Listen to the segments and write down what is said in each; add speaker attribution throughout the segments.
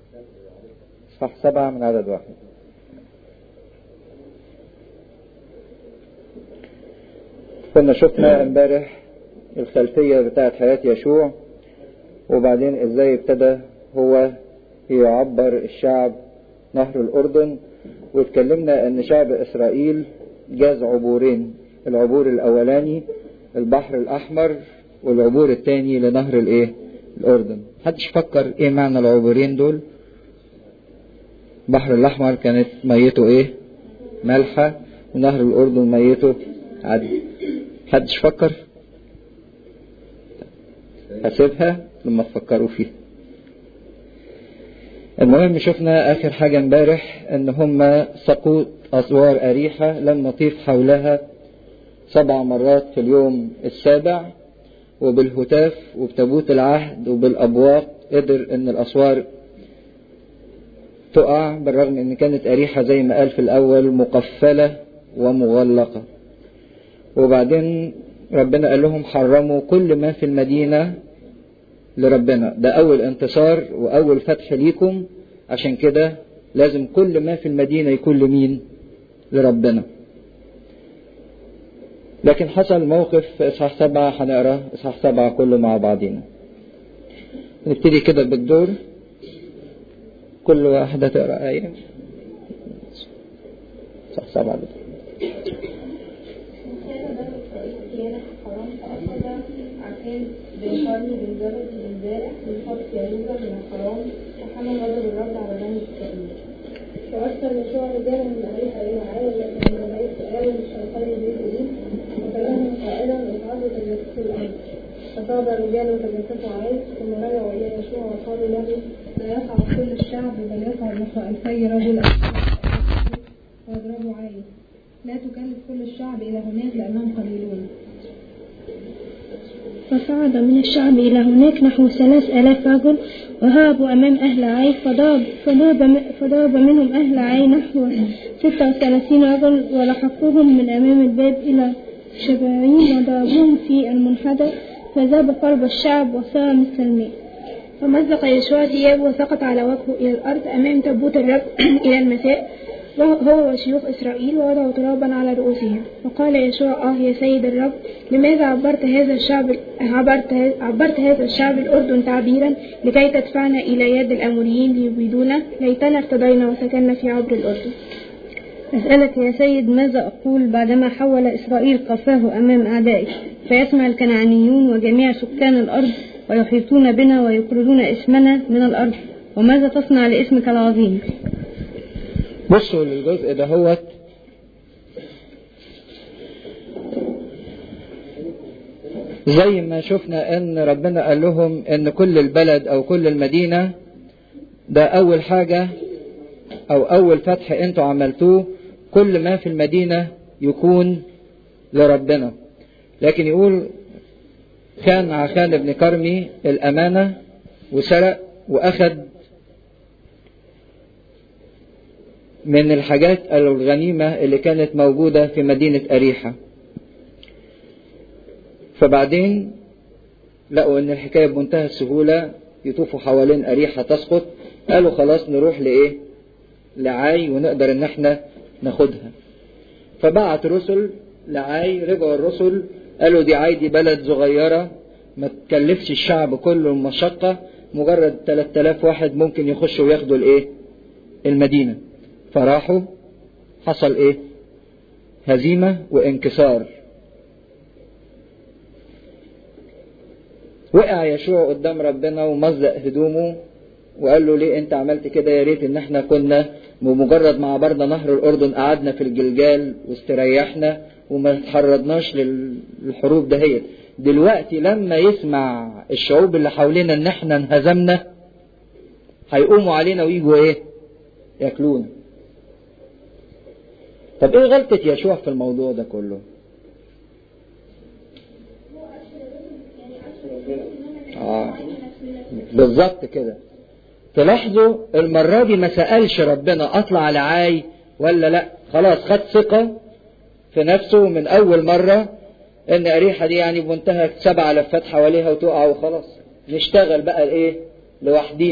Speaker 1: صح سبعة من عدد واحد كنا شفنا امبارح الخلفية بتاعت حياة يشوع وبعدين ازاي ابتدى هو يعبر الشعب نهر الأردن واتكلمنا ان شعب اسرائيل جاز عبورين العبور الاولاني البحر الاحمر والعبور الثاني لنهر الايه الاردن محدش فكر ايه معنى العبورين دول البحر الاحمر كانت ميته ايه مالحة ونهر الاردن ميته عدل محدش فكر هسيبها لما تفكروا فيها المهم شفنا اخر حاجة امبارح ان هم سقوط اسوار اريحة لم نطيف حولها سبع مرات في اليوم السابع وبالهتاف وبتابوت العهد وبالابواق قدر ان الاسوار تقع بالرغم ان كانت اريحة زي ما قال في الاول مقفلة ومغلقة وبعدين ربنا قال لهم حرموا كل ما في المدينة لربنا ده أول انتصار وأول فتح ليكم عشان كده لازم كل ما في المدينة يكون لمين لربنا لكن حصل موقف في إصحاح سبعة هنقرا إصحاح سبعة كله مع بعضينا نبتدي كده بالدور كل واحدة تقرا آية إصحاح سبعة بالدور.
Speaker 2: بيقارني بالجبل امبارح من خط يهوذا من الحرام وحمل غضب الرب على بني اسرائيل. وارسل يشوع رجالا من اريحا الى عاي من بيت ادم الشيطاني بيت ايد وكلمهم قائلا اصعدوا تجسسوا الارض. فصعد الرجال وتجسسوا عاي ثم رجعوا الى يشوع وقالوا له لا يصعد كل الشعب بل يصعد نحو الفي رجل واضربوا عاي. لا تكلف كل الشعب الى هناك لانهم قليلون.
Speaker 3: فصعد من الشعب إلى هناك نحو ثلاث آلاف رجل وهربوا أمام أهل عاي فضرب, فضرب, فضرب منهم أهل عاي نحو ستة وثلاثين رجل ولحقوهم من أمام الباب إلى شبعين وضربوهم في المنحدر فذاب قلب الشعب وصار مثل الماء فمزق يشوع ثيابه وسقط على وجهه إلى الأرض أمام تابوت الرب إلى المساء هو وشيوخ إسرائيل ووضعوا ترابا على رؤوسهم فقال يشوع آه يا سيد الرب لماذا عبرت هذا الشعب عبرت, عبرت هذا الشعب الأردن تعبيرا لكي تدفعنا إلى يد الأموريين ليبيدونا ليتنا ارتضينا وسكننا في عبر الأردن أسألك يا سيد ماذا أقول بعدما حول إسرائيل قفاه أمام أعدائه فيسمع الكنعانيون وجميع سكان الأرض ويحيطون بنا ويقرضون اسمنا من الأرض وماذا تصنع لاسمك العظيم
Speaker 1: بصوا للجزء ده هوت زي ما شفنا ان ربنا قال لهم ان كل البلد او كل المدينة ده اول حاجة او اول فتح انتوا عملتوه كل ما في المدينة يكون لربنا لكن يقول كان عخان ابن كرمي الامانة وسرق واخد من الحاجات أو الغنيمة اللي كانت موجودة في مدينة أريحة فبعدين لقوا ان الحكاية بمنتهى السهولة يطوفوا حوالين أريحة تسقط قالوا خلاص نروح لإيه لعاي ونقدر ان احنا ناخدها فبعت رسل لعاي رجعوا الرسل قالوا دي عاي دي بلد صغيرة ما تكلفش الشعب كله المشقة مجرد 3000 واحد ممكن يخشوا وياخدوا الايه المدينة فراحوا حصل ايه هزيمة وانكسار وقع يشوع قدام ربنا ومزق هدومه وقال له ليه انت عملت كده يا ريت ان احنا كنا بمجرد ما عبرنا نهر الاردن قعدنا في الجلجال واستريحنا وما تحرضناش للحروب دهيت دلوقتي لما يسمع الشعوب اللي حوالينا ان احنا انهزمنا هيقوموا علينا ويجوا ايه ياكلونا طب ايه غلطة يشوع في الموضوع ده كله آه. بالظبط كده تلاحظوا المرة دي ما سألش ربنا اطلع على عاي ولا لا خلاص خد ثقة في نفسه من اول مرة ان اريحة دي يعني بمنتهى سبع لفات حواليها وتقع وخلاص نشتغل بقى ايه لوحدينا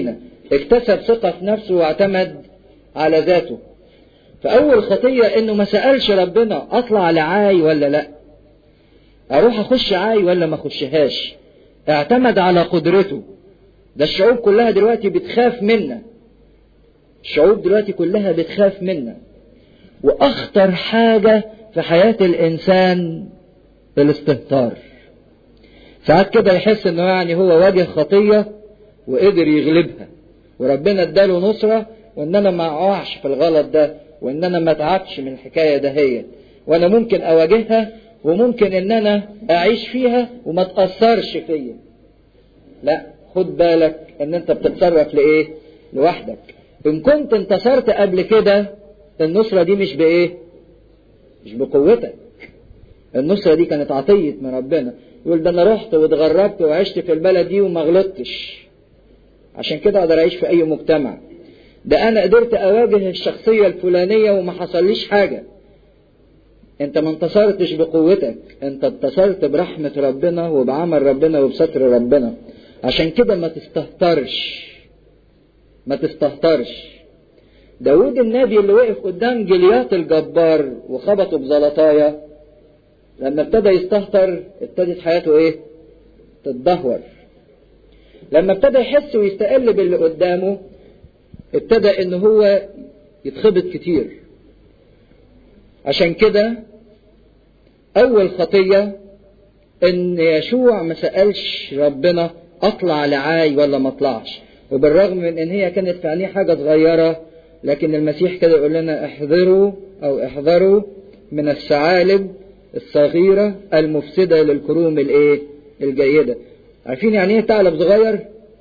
Speaker 1: اكتسب ثقة في نفسه واعتمد على ذاته فأول خطية إنه ما سألش ربنا أطلع لعاي ولا لأ أروح أخش عاي ولا ما أخشهاش اعتمد على قدرته ده الشعوب كلها دلوقتي بتخاف منا الشعوب دلوقتي كلها بتخاف منا وأخطر حاجة في حياة الإنسان الاستهتار ساعات كده يحس انه يعني هو واجه خطية وقدر يغلبها وربنا اداله نصرة وان انا ما اقعش في الغلط ده وان انا ما اتعبش من الحكاية دهيت وانا ممكن اواجهها وممكن ان انا اعيش فيها وما تأثرش فيا لا خد بالك ان انت بتتصرف لايه لوحدك ان كنت انتصرت قبل كده النصرة دي مش بايه مش بقوتك النصرة دي كانت عطية من ربنا يقول ده انا رحت واتغربت وعشت في البلد دي وما غلطتش عشان كده اقدر اعيش في اي مجتمع ده انا قدرت اواجه الشخصية الفلانية وما حصليش حاجة انت ما انتصرتش بقوتك انت انتصرت برحمة ربنا وبعمل ربنا وبستر ربنا عشان كده ما تستهترش ما تستهترش داود النبي اللي وقف قدام جليات الجبار وخبطه بزلطايا لما ابتدى يستهتر ابتدت حياته ايه تتدهور لما ابتدى يحس ويستقل باللي قدامه ابتدى ان هو يتخبط كتير عشان كده اول خطية ان يشوع ما سألش ربنا اطلع لعاي ولا ما اطلعش وبالرغم من ان هي كانت في عينيه حاجة صغيرة لكن المسيح كده يقول لنا احذروا او احذروا من الثعالب الصغيرة المفسدة للكروم الايه الجيدة عارفين يعني ايه ثعلب صغير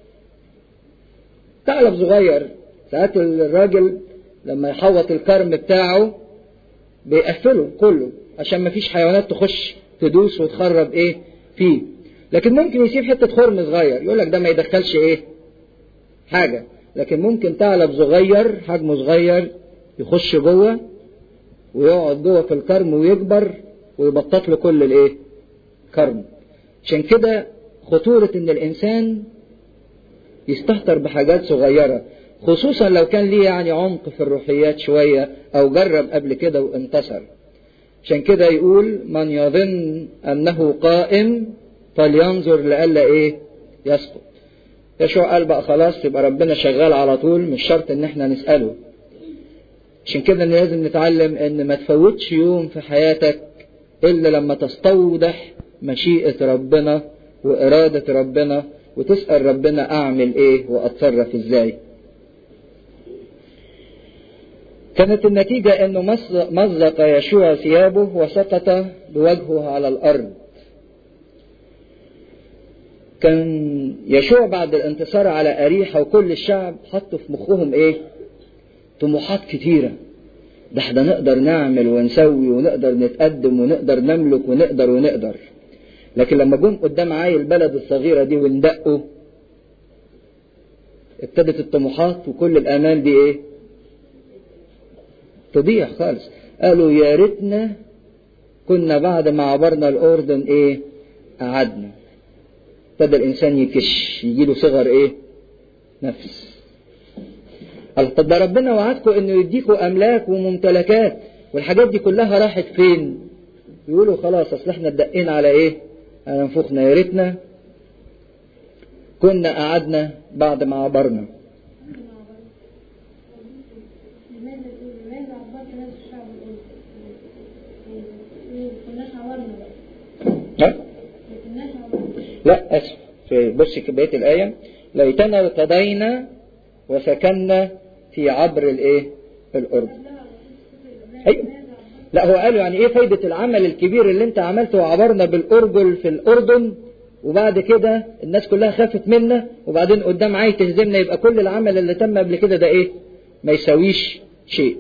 Speaker 1: ثعلب صغير ساعات الراجل لما يحوط الكرم بتاعه بيقفله كله عشان ما فيش حيوانات تخش تدوس وتخرب ايه فيه لكن ممكن يسيب حتة خرم صغير يقول لك ده ما يدخلش ايه حاجة لكن ممكن ثعلب صغير حجمه صغير يخش جوه ويقعد جوه في الكرم ويكبر ويبطط له كل الايه كرم عشان كده خطورة ان الانسان يستهتر بحاجات صغيرة خصوصا لو كان ليه يعني عمق في الروحيات شوية او جرب قبل كده وانتصر عشان كده يقول من يظن انه قائم فلينظر لألا ايه يسقط يشوع قال بقى خلاص يبقى ربنا شغال على طول مش شرط ان احنا نسأله عشان كده لازم نتعلم ان ما تفوتش يوم في حياتك الا لما تستوضح مشيئة ربنا وإرادة ربنا وتسأل ربنا أعمل إيه وأتصرف إزاي كانت النتيجة أنه مزق يشوع ثيابه وسقط بوجهه على الأرض كان يشوع بعد الانتصار على أريحة وكل الشعب حطوا في مخهم إيه طموحات كتيرة ده احنا نقدر نعمل ونسوي ونقدر نتقدم ونقدر نملك ونقدر ونقدر لكن لما جم قدام عاي البلد الصغيرة دي وندقوا ابتدت الطموحات وكل الآمال دي ايه تضيع خالص قالوا يا ريتنا كنا بعد ما عبرنا الأردن ايه قعدنا ابتدى الإنسان يكش يجيله صغر ايه نفس قال طب ده ربنا وعدكم انه يديكوا املاك وممتلكات والحاجات دي كلها راحت فين يقولوا خلاص اصل احنا اتدقينا على ايه على انفخنا يا ريتنا كنا قعدنا بعد ما عبرنا لا لا اسف في بص بقيه الايه ليتنا ارتضينا وسكننا في عبر الايه الاردن ايوه لا هو قالوا يعني ايه فايدة العمل الكبير اللي انت عملته وعبرنا بالارجل في الاردن وبعد كده الناس كلها خافت منا وبعدين قدام عاي تهزمنا يبقى كل العمل اللي تم قبل كده ده ايه ما يساويش شيء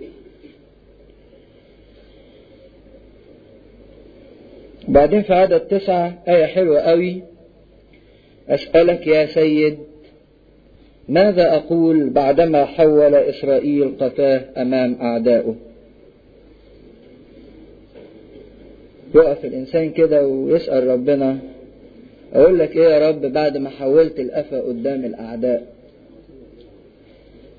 Speaker 1: بعدين في عدد تسعة آية حلوة قوي أسألك يا سيد ماذا أقول بعدما حول إسرائيل قفاه أمام أعدائه يقف الإنسان كده ويسأل ربنا أقول لك إيه يا رب بعد ما حولت القفا قدام الأعداء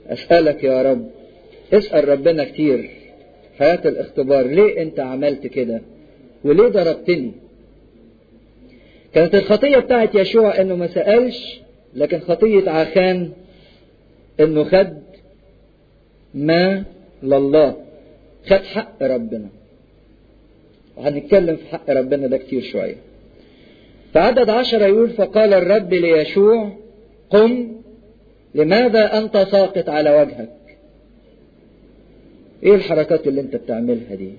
Speaker 1: أسألك يا رب اسأل ربنا كتير حياة الاختبار ليه أنت عملت كده وليه ضربتني كانت الخطية بتاعت يشوع انه ما سألش لكن خطية عخان انه خد ما لله خد حق ربنا وهنتكلم في حق ربنا ده كتير شوية فعدد عشرة يقول فقال الرب ليشوع قم لماذا أنت ساقط على وجهك ايه الحركات اللي انت بتعملها دي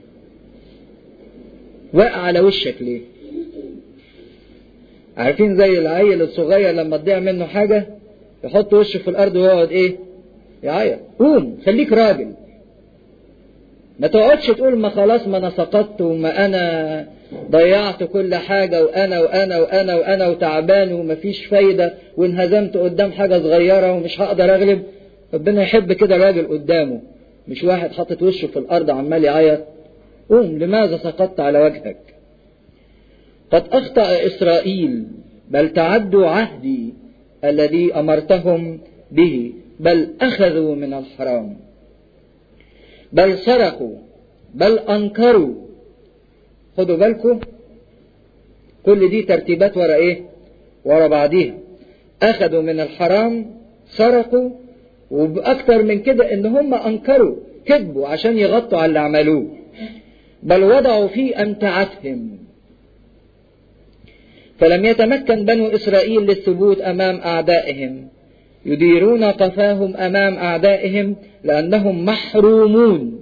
Speaker 1: واقع على وشك ليه عارفين زي العيل الصغير لما تضيع منه حاجة يحط وشه في الأرض ويقعد إيه؟ يعيط قوم خليك راجل ما تقعدش تقول ما خلاص ما أنا سقطت وما أنا ضيعت كل حاجة وأنا وأنا وأنا وأنا وتعبان ومفيش فايدة وانهزمت قدام حاجة صغيرة ومش هقدر أغلب ربنا يحب كده راجل قدامه مش واحد حاطط وشه في الأرض عمال يعيط قوم لماذا سقطت على وجهك قد أخطأ إسرائيل بل تعدوا عهدي الذي أمرتهم به بل أخذوا من الحرام بل سرقوا بل أنكروا خدوا بالكم كل دي ترتيبات ورا إيه ورا بعضيها أخذوا من الحرام سرقوا وبأكتر من كده إن هم أنكروا كذبوا عشان يغطوا على اللي عملوه بل وضعوا في أمتعتهم فلم يتمكن بنو إسرائيل للثبوت أمام أعدائهم يديرون قفاهم أمام أعدائهم لأنهم محرومون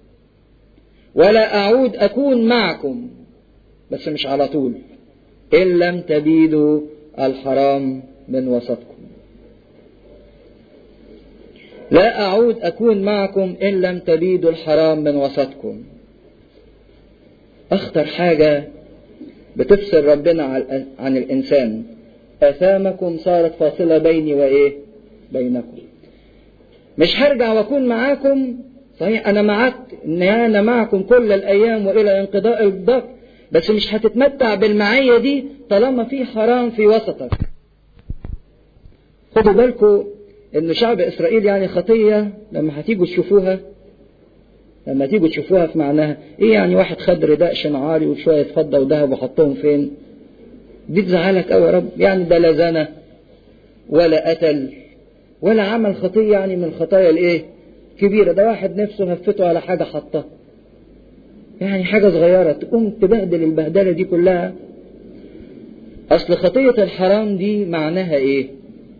Speaker 1: ولا أعود أكون معكم بس مش على طول إن لم تبيدوا الحرام من وسطكم لا أعود أكون معكم إن لم تبيدوا الحرام من وسطكم أخطر حاجة بتفصل ربنا عن الإنسان آثامكم صارت فاصلة بيني وإيه بينكم مش هرجع وأكون معاكم صحيح أنا معك إن أنا معكم كل الأيام وإلى انقضاء الظهر بس مش هتتمتع بالمعية دي طالما في حرام في وسطك خدوا بالكم إن شعب إسرائيل يعني خطية لما هتيجوا تشوفوها لما تيجوا تشوفوها في معناها ايه يعني واحد خد رداء شنعاري وشوية فضة وذهب وحطهم فين دي تزعلك قوي يا رب يعني ده لا زنى ولا قتل ولا عمل خطية يعني من الخطايا الايه كبيرة ده واحد نفسه هفته على حاجة حطها يعني حاجة صغيرة تقوم تبهدل البهدلة دي كلها أصل خطية الحرام دي معناها إيه؟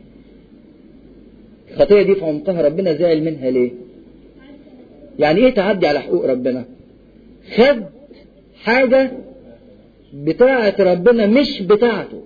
Speaker 1: الخطية دي في عمقها ربنا زعل منها ليه؟ يعني ايه تعدي على حقوق ربنا خد حاجة بتاعة ربنا مش بتاعته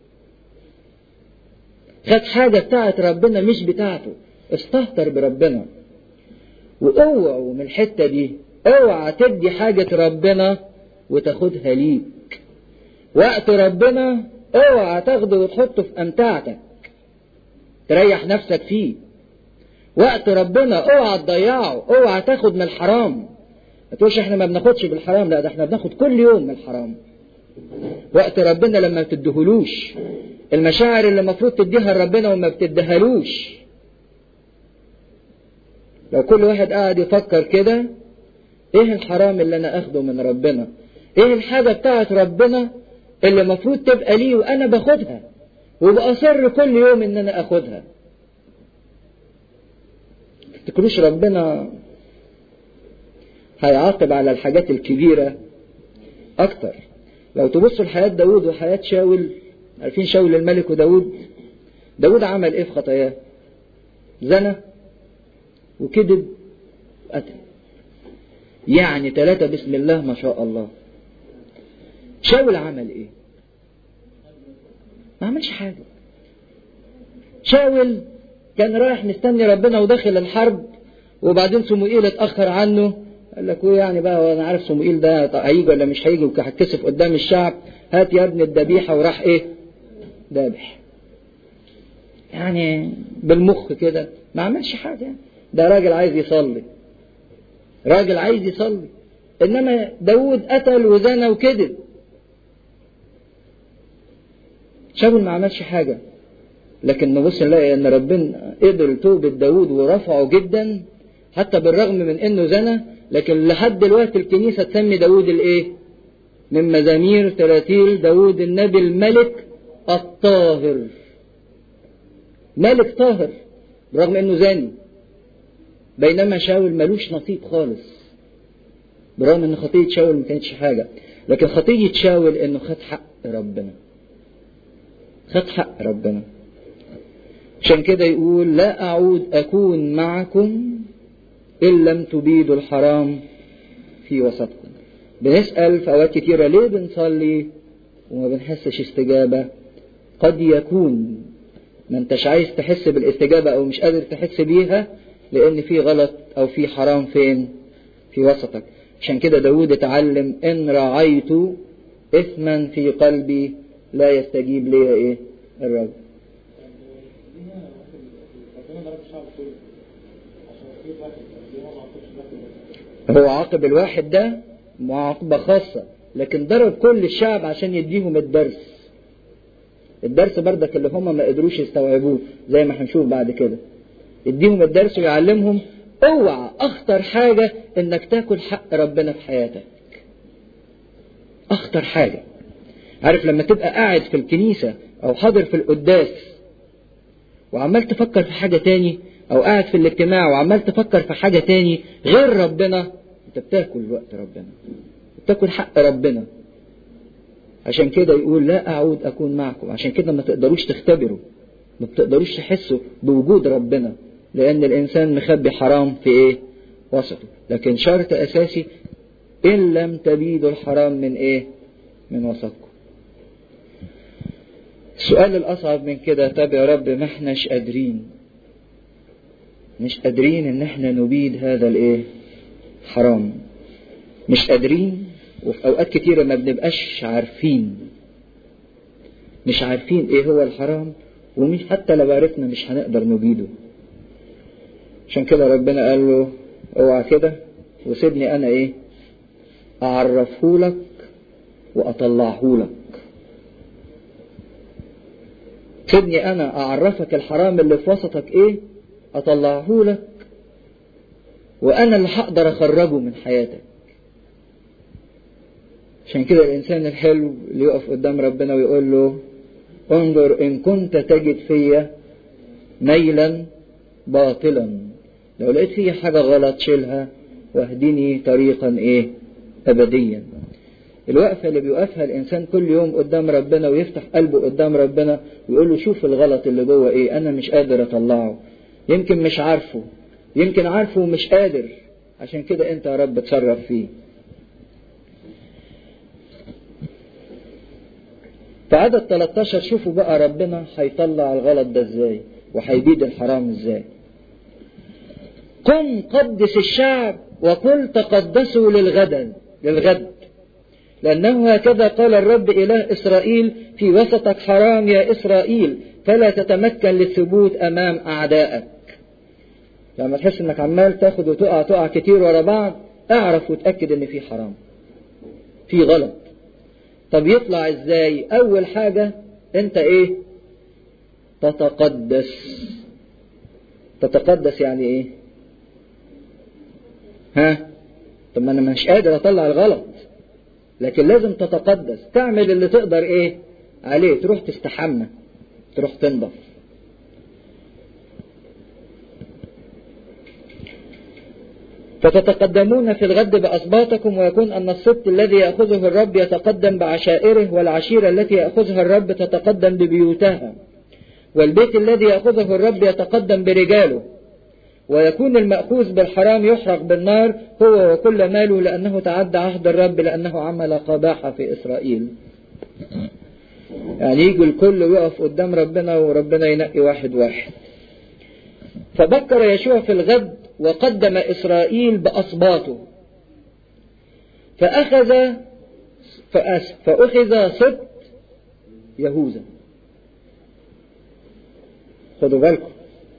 Speaker 1: خد حاجة بتاعة ربنا مش بتاعته استهتر بربنا واوعوا من الحتة دي اوعى تدي حاجة ربنا وتاخدها ليك وقت ربنا اوعى تاخده وتحطه في امتعتك تريح نفسك فيه وقت ربنا اوعى تضيعه اوعى تاخد من الحرام ما تقولش احنا ما بناخدش بالحرام لا ده احنا بناخد كل يوم من الحرام وقت ربنا لما بتديهولوش المشاعر اللي المفروض تديها لربنا وما بتديهالوش لو كل واحد قاعد يفكر كده ايه الحرام اللي انا اخده من ربنا ايه الحاجة بتاعت ربنا اللي المفروض تبقى لي وانا باخدها وبأصر كل يوم ان انا اخدها تفتكروش ربنا هيعاقب على الحاجات الكبيرة أكتر لو تبصوا لحياة داود وحياة شاول عارفين شاول الملك وداود داود عمل ايه في خطاياه زنى وكذب وقتل يعني ثلاثة بسم الله ما شاء الله شاول عمل ايه ما عملش حاجة شاول كان رايح مستني ربنا وداخل الحرب وبعدين صموئيل اتأخر عنه قال لك ايه يعني بقى وانا عارف صموئيل ده هيجي ولا مش هيجي وهتكسف قدام الشعب هات يا ابن الذبيحه وراح ايه ذابح يعني بالمخ كده ما عملش حاجه ده راجل عايز يصلي راجل عايز يصلي انما داود قتل وزنى وكذب شاول ما عملش حاجه لكن نبص نلاقي ان ربنا قبل توبة داود ورفعه جدا حتى بالرغم من انه زنى لكن لحد دلوقتي الكنيسة تسمي داود الايه من مزامير تراتيل داود النبي الملك الطاهر ملك طاهر برغم انه زاني بينما شاول ملوش نصيب خالص برغم ان خطية شاول ما كانتش حاجة لكن خطية شاول انه خد حق ربنا خد حق ربنا عشان كده يقول لا أعود أكون معكم إن لم تبيدوا الحرام في وسطكم بنسأل في أوقات كتيرة ليه بنصلي وما بنحسش استجابة قد يكون ما انتش عايز تحس بالاستجابة أو مش قادر تحس بيها لأن في غلط أو في حرام فين في وسطك عشان كده داود اتعلم إن رعيت إثما في قلبي لا يستجيب لي إيه الرب هو عاقب الواحد ده معاقبة خاصة لكن ضرب كل الشعب عشان يديهم الدرس الدرس بردك اللي هم ما قدروش يستوعبوه زي ما هنشوف بعد كده يديهم الدرس ويعلمهم اوعى اخطر حاجة انك تاكل حق ربنا في حياتك اخطر حاجة عارف لما تبقى قاعد في الكنيسة او حاضر في القداس وعمال تفكر في حاجة تاني او قاعد في الاجتماع وعمال تفكر في حاجة تاني غير ربنا انت بتاكل وقت ربنا بتاكل حق ربنا عشان كده يقول لا اعود اكون معكم عشان كده ما تقدروش تختبروا ما بتقدروش تحسوا بوجود ربنا لان الانسان مخبي حرام في ايه وسطه لكن شرط اساسي ان لم تبيدوا الحرام من ايه من وسطكم السؤال الاصعب من كده طب يا رب ما احناش قادرين مش قادرين ان احنا نبيد هذا الايه حرام مش قادرين وفي اوقات كتيره ما بنبقاش عارفين مش عارفين ايه هو الحرام ومش حتى لو عرفنا مش هنقدر نبيده عشان كده ربنا قال له اوعى كده وسيبني انا ايه اعرفه لك واطلعه لك سيبني انا اعرفك الحرام اللي في وسطك ايه اطلعه لك وانا اللي هقدر اخرجه من حياتك عشان كده الانسان الحلو اللي يقف قدام ربنا ويقول له انظر ان كنت تجد فيا ميلا باطلا لو لقيت فيا حاجة غلط شيلها واهدني طريقا ايه ابديا الوقفة اللي بيوقفها الإنسان كل يوم قدام ربنا ويفتح قلبه قدام ربنا ويقول له شوف الغلط اللي جوه إيه أنا مش قادر أطلعه يمكن مش عارفه يمكن عارفه ومش قادر عشان كده أنت يا رب تصرف فيه في عدد 13 شوفوا بقى ربنا هيطلع الغلط ده ازاي وهيبيد الحرام ازاي قم قدس الشعب وقل تقدسوا للغد للغد لأنه هكذا قال الرب إله إسرائيل في وسطك حرام يا إسرائيل فلا تتمكن للثبوت أمام أعدائك لما تحس إنك عمال تاخد وتقع تقع كتير ورا بعض اعرف وتأكد إن في حرام في غلط طب يطلع إزاي أول حاجة أنت إيه تتقدس تتقدس يعني إيه ها طب ما أنا مش قادر أطلع الغلط لكن لازم تتقدس تعمل اللي تقدر ايه عليه تروح تستحمى تروح تنضف فتتقدمون في الغد بأسباطكم ويكون أن السبط الذي يأخذه الرب يتقدم بعشائره والعشيرة التي يأخذها الرب تتقدم ببيوتها والبيت الذي يأخذه الرب يتقدم برجاله ويكون المأخوذ بالحرام يحرق بالنار هو وكل ماله لأنه تعدى عهد الرب لأنه عمل قباحة في إسرائيل يعني يجي الكل ويقف قدام ربنا وربنا ينقي واحد واحد فبكر يشوع في الغد وقدم إسرائيل بأصباطه فأخذ فأخذ سبط يهوذا خدوا بالكم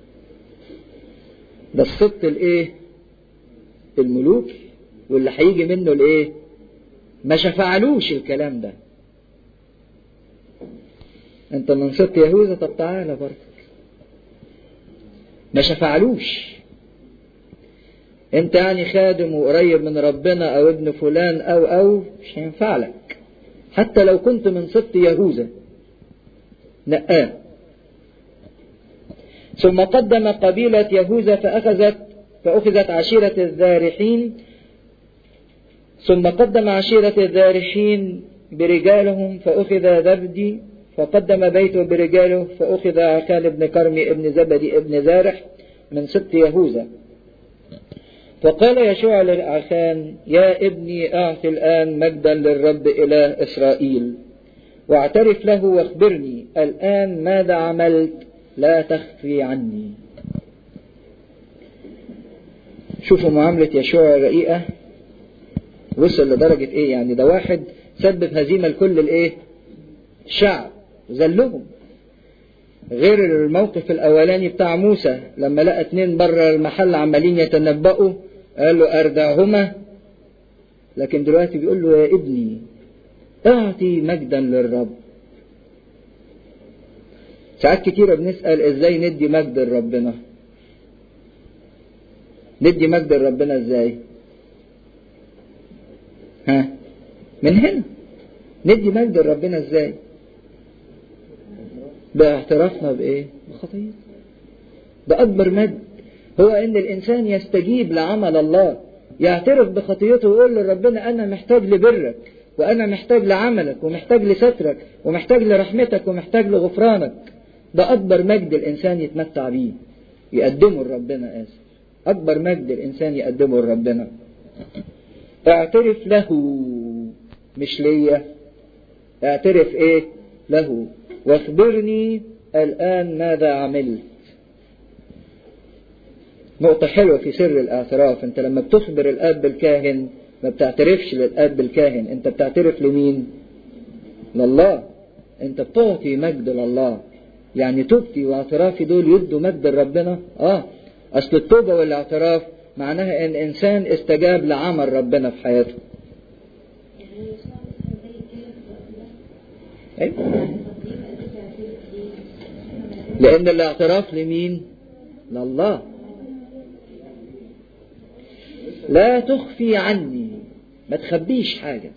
Speaker 1: ده السبط الايه الملوك واللي هيجي منه الايه ما شفعلوش الكلام ده انت من سبط يهوذا طب تعالى برضه ما شفعلوش انت يعني خادم وقريب من ربنا او ابن فلان او او مش هينفع لك حتى لو كنت من سبط يهوذا نقاه ثم قدم قبيلة يهوذا فأخذت فأخذت عشيرة الذارحين ثم قدم عشيرة الذارحين برجالهم فأخذ ذبدي فقدم بيته برجاله فأخذ عكان بن كرمي ابن زبدي ابن زارح من سبط يهوذا فقال يشوع لعخان يا ابني أعط الآن مجدا للرب إله إسرائيل واعترف له واخبرني الآن ماذا عملت لا تخفي عني شوفوا معاملة يشوع الرقيقة وصل لدرجة ايه يعني ده واحد سبب هزيمة لكل الايه الشعب ذلهم غير الموقف الاولاني بتاع موسى لما لقى اتنين بره المحل عمالين يتنبأوا قال له اردعهما لكن دلوقتي بيقول له يا ابني اعطي مجدا للرب ساعات كتيرة بنسأل ازاي ندي مجد لربنا ندي مجد لربنا ازاي ها من هنا ندي مجد لربنا ازاي باعترافنا بايه بخطيئة ده اكبر مجد هو ان الانسان يستجيب لعمل الله يعترف بخطيته ويقول لربنا انا محتاج لبرك وانا محتاج لعملك ومحتاج لسترك ومحتاج لرحمتك ومحتاج لغفرانك ده اكبر مجد الانسان يتمتع بيه يقدمه لربنا اسف اكبر مجد الانسان يقدمه لربنا اعترف له مش ليا اعترف ايه له واخبرني الان ماذا عملت نقطة حلوة في سر الاعتراف انت لما بتخبر الاب الكاهن ما بتعترفش للاب الكاهن انت بتعترف لمين لله انت بتعطي مجد لله يعني توبتي واعترافي دول يدوا مجد لربنا اه اصل التوبة والاعتراف معناها ان انسان استجاب لعمل ربنا في حياته أيوة. لان الاعتراف لمين لله لا تخفي عني ما تخبيش حاجة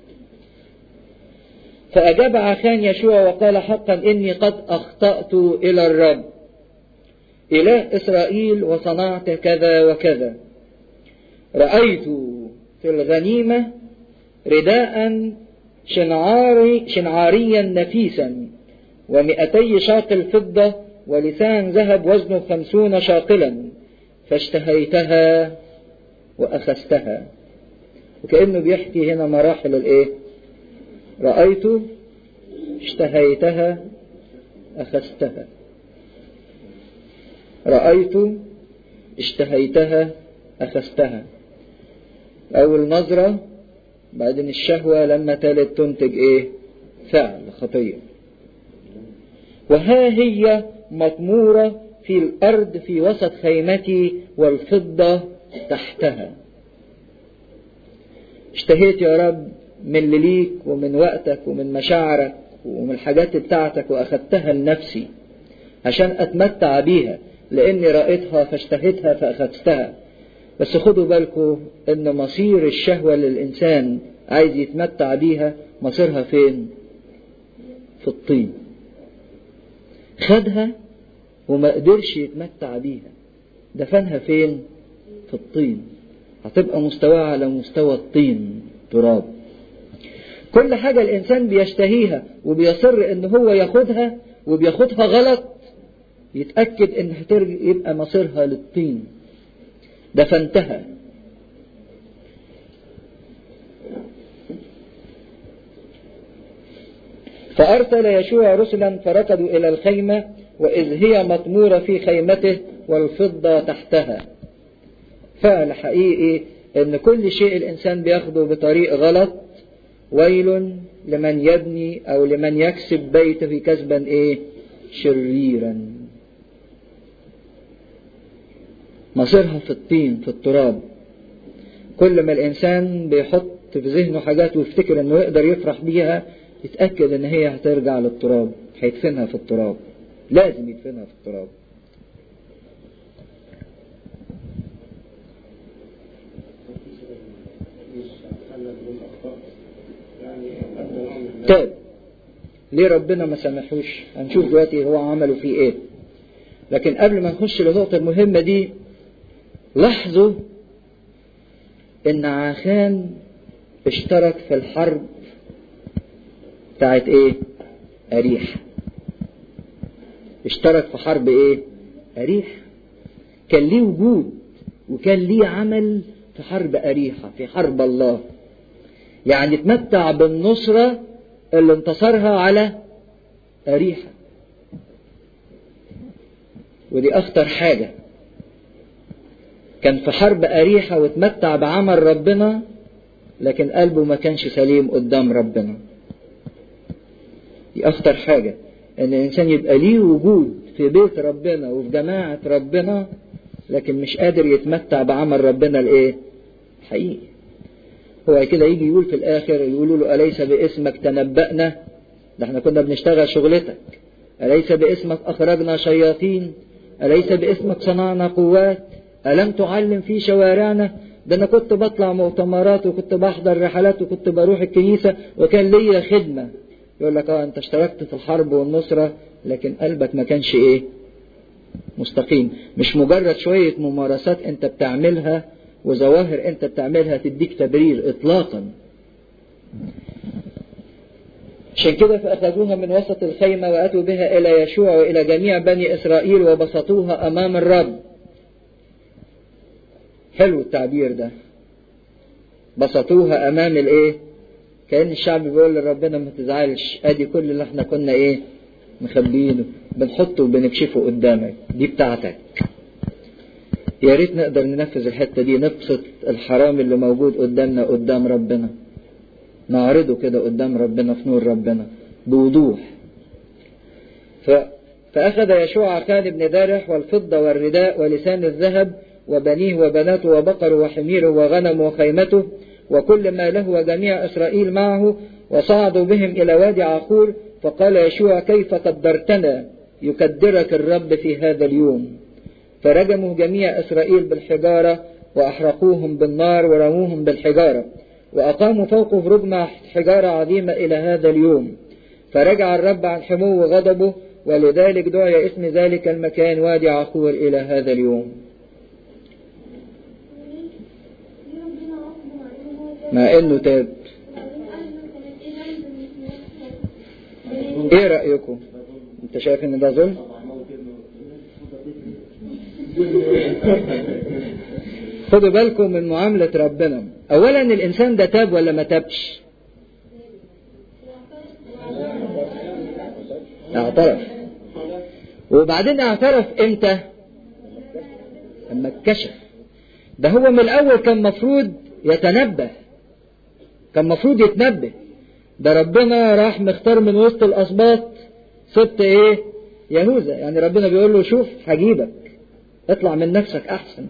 Speaker 1: فأجاب عخان يشوع وقال حقا إني قد أخطأت إلى الرب إله إسرائيل وصنعت كذا وكذا رأيت في الغنيمة رداء شنعاري شنعاريا نفيسا ومئتي شاقل فضة ولسان ذهب وزنه خمسون شاقلا فاشتهيتها وأخذتها وكأنه بيحكي هنا مراحل الإيه رأيت اشتهيتها أخذتها رأيت اشتهيتها أخذتها أول نظرة بعدين الشهوة لما تالت تنتج إيه فعل خطية وها هي مطمورة في الأرض في وسط خيمتي والفضة تحتها اشتهيت يا رب من اللي ليك ومن وقتك ومن مشاعرك ومن الحاجات بتاعتك وأخدتها لنفسي عشان أتمتع بيها لأني رأيتها فاشتهيتها فأخذتها بس خدوا بالكم إن مصير الشهوة للإنسان عايز يتمتع بيها مصيرها فين؟ في الطين خدها وما قدرش يتمتع بيها دفنها فين؟ في الطين هتبقى مستواها على مستوى الطين تراب كل حاجة الإنسان بيشتهيها وبيصر إن هو ياخدها وبياخدها غلط يتأكد إن يبقى مصيرها للطين دفنتها فأرسل يشوع رسلا فركضوا إلى الخيمة وإذ هي مطمورة في خيمته والفضة تحتها فعل حقيقي ان كل شيء الانسان بياخده بطريق غلط ويل لمن يبني او لمن يكسب بيته كسبا ايه شريرا مصيرها في الطين في التراب كل ما الانسان بيحط في ذهنه حاجات ويفتكر انه يقدر يفرح بيها يتاكد ان هي هترجع للتراب هيدفنها في التراب لازم يدفنها في التراب تاب ليه ربنا ما سامحوش هنشوف دلوقتي هو عمله فيه ايه لكن قبل ما نخش للنقطة المهمة دي لاحظوا ان عاخان اشترك في الحرب بتاعت ايه اريح اشترك في حرب ايه اريح كان ليه وجود وكان ليه عمل في حرب اريحة في حرب الله يعني اتمتع بالنصرة اللي انتصرها على اريحة ودي اخطر حاجة كان في حرب اريحة واتمتع بعمل ربنا لكن قلبه ما كانش سليم قدام ربنا دي اخطر حاجة ان الانسان يبقى ليه وجود في بيت ربنا وفي جماعة ربنا لكن مش قادر يتمتع بعمل ربنا الايه حقيقي هو كده يجي يقول في الاخر يقولوا له اليس باسمك تنبأنا ده احنا كنا بنشتغل شغلتك اليس باسمك اخرجنا شياطين اليس باسمك صنعنا قوات الم تعلم في شوارعنا ده انا كنت بطلع مؤتمرات وكنت بحضر رحلات وكنت بروح الكنيسة وكان ليا خدمة يقول لك اه انت اشتركت في الحرب والنصرة لكن قلبك ما كانش ايه مستقيم مش مجرد شوية ممارسات انت بتعملها وظواهر انت بتعملها تديك تبرير اطلاقا عشان كده فأخذوها من وسط الخيمة وأتوا بها إلى يشوع وإلى جميع بني إسرائيل وبسطوها أمام الرب حلو التعبير ده بسطوها أمام الإيه كأن الشعب بيقول لربنا ما تزعلش أدي كل اللي احنا كنا إيه مخبيينه بنحطه وبنكشفه قدامك دي بتاعتك يا ريت نقدر ننفذ الحتة دي نبسط الحرام اللي موجود قدامنا قدام ربنا نعرضه كده قدام ربنا في نور ربنا بوضوح ف... فأخذ يشوع خان بن دارح والفضة والرداء ولسان الذهب وبنيه وبناته وبقره وحميره وغنم وخيمته وكل ما له وجميع إسرائيل معه وصعدوا بهم إلى وادي عقور فقال يشوع كيف قدرتنا يكدرك الرب في هذا اليوم فرجموا جميع إسرائيل بالحجارة وأحرقوهم بالنار ورموهم بالحجارة وأقاموا فوقه رجمة حجارة عظيمة إلى هذا اليوم فرجع الرب عن حمو غضبه ولذلك دعي اسم ذلك المكان وادي عقور إلى هذا اليوم مع انه تاب ايه رأيكم انت شايف ان ده ظلم خدوا بالكم من معاملة ربنا اولا الانسان ده تاب ولا ما تابش اعترف وبعدين اعترف امتى لما اتكشف ده هو من الاول كان مفروض يتنبه كان مفروض يتنبه ده ربنا راح مختار من وسط الاسباط سبط ايه يهوذا يعني ربنا بيقول له شوف هجيبك اطلع من نفسك احسن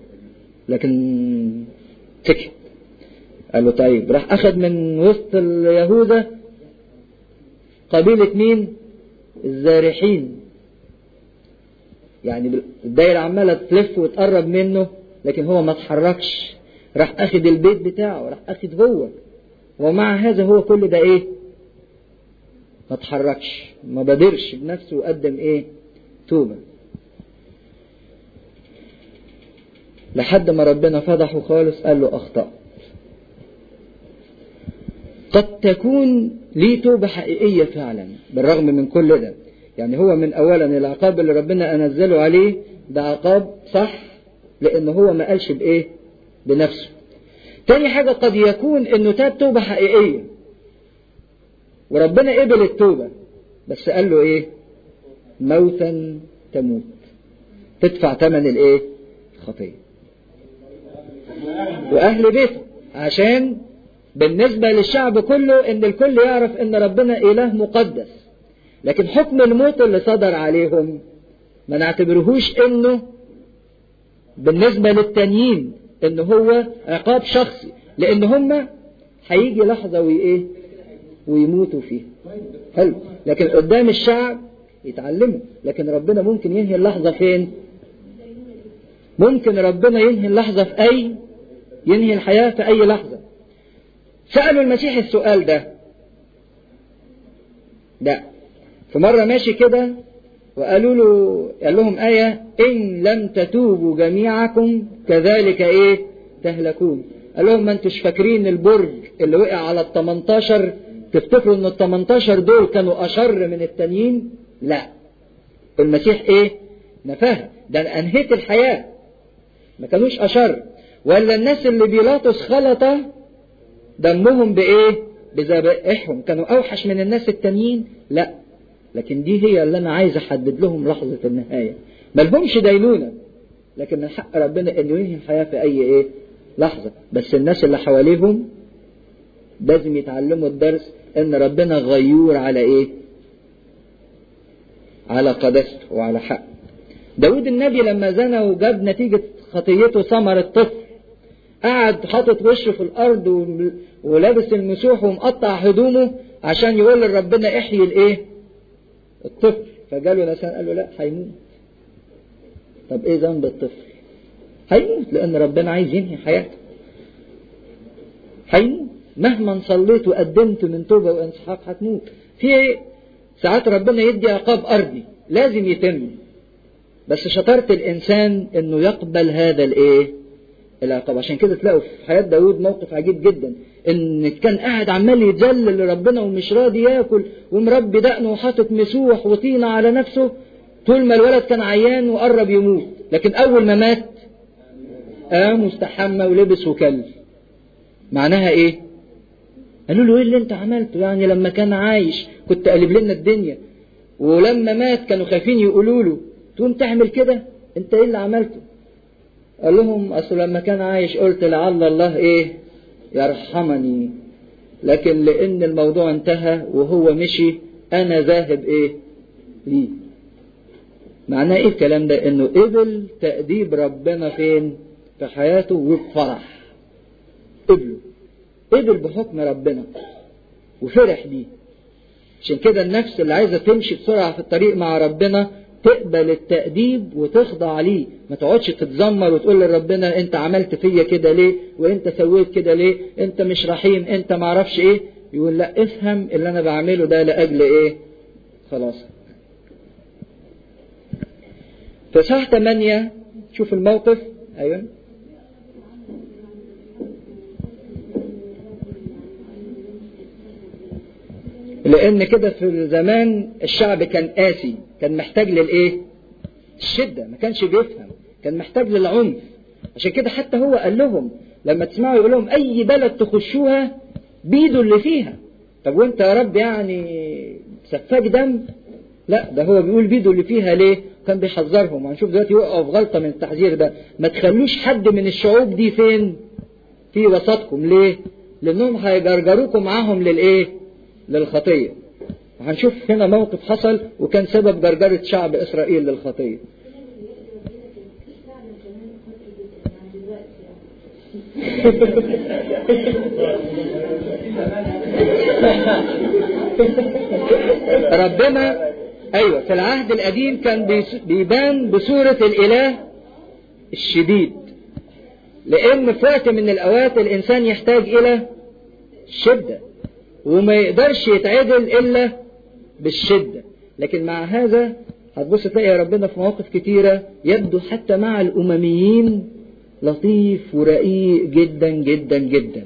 Speaker 1: لكن سكت قال له طيب راح اخذ من وسط اليهوذا قبيلة مين الزارحين يعني الدايرة عمالة تلف وتقرب منه لكن هو ما اتحركش راح اخذ البيت بتاعه راح اخذ هو ومع هذا هو كل ده ايه ما اتحركش ما بادرش بنفسه وقدم ايه توبة لحد ما ربنا فضحه خالص قال له اخطأت قد تكون ليه توبة حقيقية فعلا بالرغم من كل ده يعني هو من اولا العقاب اللي ربنا انزله عليه ده عقاب صح لان هو ما قالش بايه بنفسه تاني حاجة قد يكون انه تاب توبة حقيقية وربنا قبل التوبة بس قال له ايه موتا تموت تدفع ثمن الايه الخطية واهل بيته عشان بالنسبة للشعب كله ان الكل يعرف ان ربنا اله مقدس لكن حكم الموت اللي صدر عليهم ما نعتبرهوش انه بالنسبة للتانيين ان هو عقاب شخصي لان هم هيجي لحظة وايه ويموتوا فيها حلو لكن قدام الشعب يتعلموا لكن ربنا ممكن ينهي اللحظة فين ممكن ربنا ينهي اللحظة في اي ينهي الحياة في اي لحظة سألوا المسيح السؤال ده لا في مرة ماشي كده وقالوا له قال لهم آية إن لم تتوبوا جميعكم كذلك إيه تهلكون قال لهم ما انتوش فاكرين البرج اللي وقع على ال 18 تفتكروا ان ال 18 دول كانوا أشر من التانيين لا المسيح إيه نفاها ده أنا أنهيت الحياة ما كانوش أشر ولا الناس اللي بيلاطس خلطة دمهم بإيه بذبائحهم كانوا أوحش من الناس التانيين لا لكن دي هي اللي أنا عايز أحدد لهم لحظة النهاية ما لهمش دينونة لكن من حق ربنا إنه ينهي الحياة في أي إيه لحظة بس الناس اللي حواليهم لازم يتعلموا الدرس إن ربنا غيور على إيه على قدسته وعلى حق داود النبي لما زنى وجاب نتيجة خطيته ثمر الطفل قعد حاطط وشه في الأرض ولابس المسوح ومقطع هدومه عشان يقول لربنا احيي الايه الطفل فجاله نسان قال له لا هيموت طب ايه ذنب الطفل هيموت لان ربنا عايز ينهي حياته هيموت مهما صليت وقدمت من توبة وانسحاق هتموت في ساعات ربنا يدي عقاب أرضي لازم يتم بس شطارة الإنسان إنه يقبل هذا الإيه؟ العقاب عشان كده تلاقوا في حياة داود موقف عجيب جدا إن كان قاعد عمال يتذلل لربنا ومش راضي ياكل ومربي دقنه وحاطط مسوح وطينة على نفسه طول ما الولد كان عيان وقرب يموت لكن أول ما مات قام واستحمى ولبس وكل معناها إيه؟ قالوا له ايه اللي انت عملته يعني لما كان عايش كنت قلب لنا الدنيا ولما مات كانوا خايفين يقولوا له تقوم تعمل كده انت ايه اللي عملته قال لهم اصل لما كان عايش قلت لعل الله ايه يرحمني لكن لان الموضوع انتهى وهو مشي انا ذاهب ايه ليه معناه ايه الكلام ده انه قبل تأديب ربنا فين في حياته وبفرح قبله قبل بحكم ربنا وفرح بيه عشان كده النفس اللي عايزه تمشي بسرعه في الطريق مع ربنا تقبل التأديب وتخضع ليه ما تقعدش تتذمر وتقول لربنا انت عملت فيا كده ليه وانت سويت كده ليه انت مش رحيم انت معرفش ايه يقول لا افهم اللي انا بعمله ده لاجل ايه خلاص في صح 8 شوف الموقف ايوه لان كده في الزمان الشعب كان قاسي كان محتاج للايه الشدة ما كانش بيفهم كان محتاج للعنف عشان كده حتى هو قال لهم لما تسمعوا يقول لهم اي بلد تخشوها بيدوا اللي فيها طب وانت يا رب يعني سفاك دم لا ده هو بيقول بيدوا اللي فيها ليه كان بيحذرهم هنشوف دلوقتي يقف غلطة من التحذير ده ما تخلوش حد من الشعوب دي فين في وسطكم ليه لانهم هيجرجروكم معاهم للايه للخطية وهنشوف هنا موقف حصل وكان سبب جرجرة شعب إسرائيل للخطية ربنا أيوة في العهد القديم كان بيبان بصورة الإله الشديد لأن في وقت من الأوقات الإنسان يحتاج إلى شدة وما يقدرش يتعدل إلا بالشدة لكن مع هذا هتبص تلاقي ربنا في مواقف كتيرة يبدو حتى مع الأمميين لطيف ورقيق جدا جدا جدا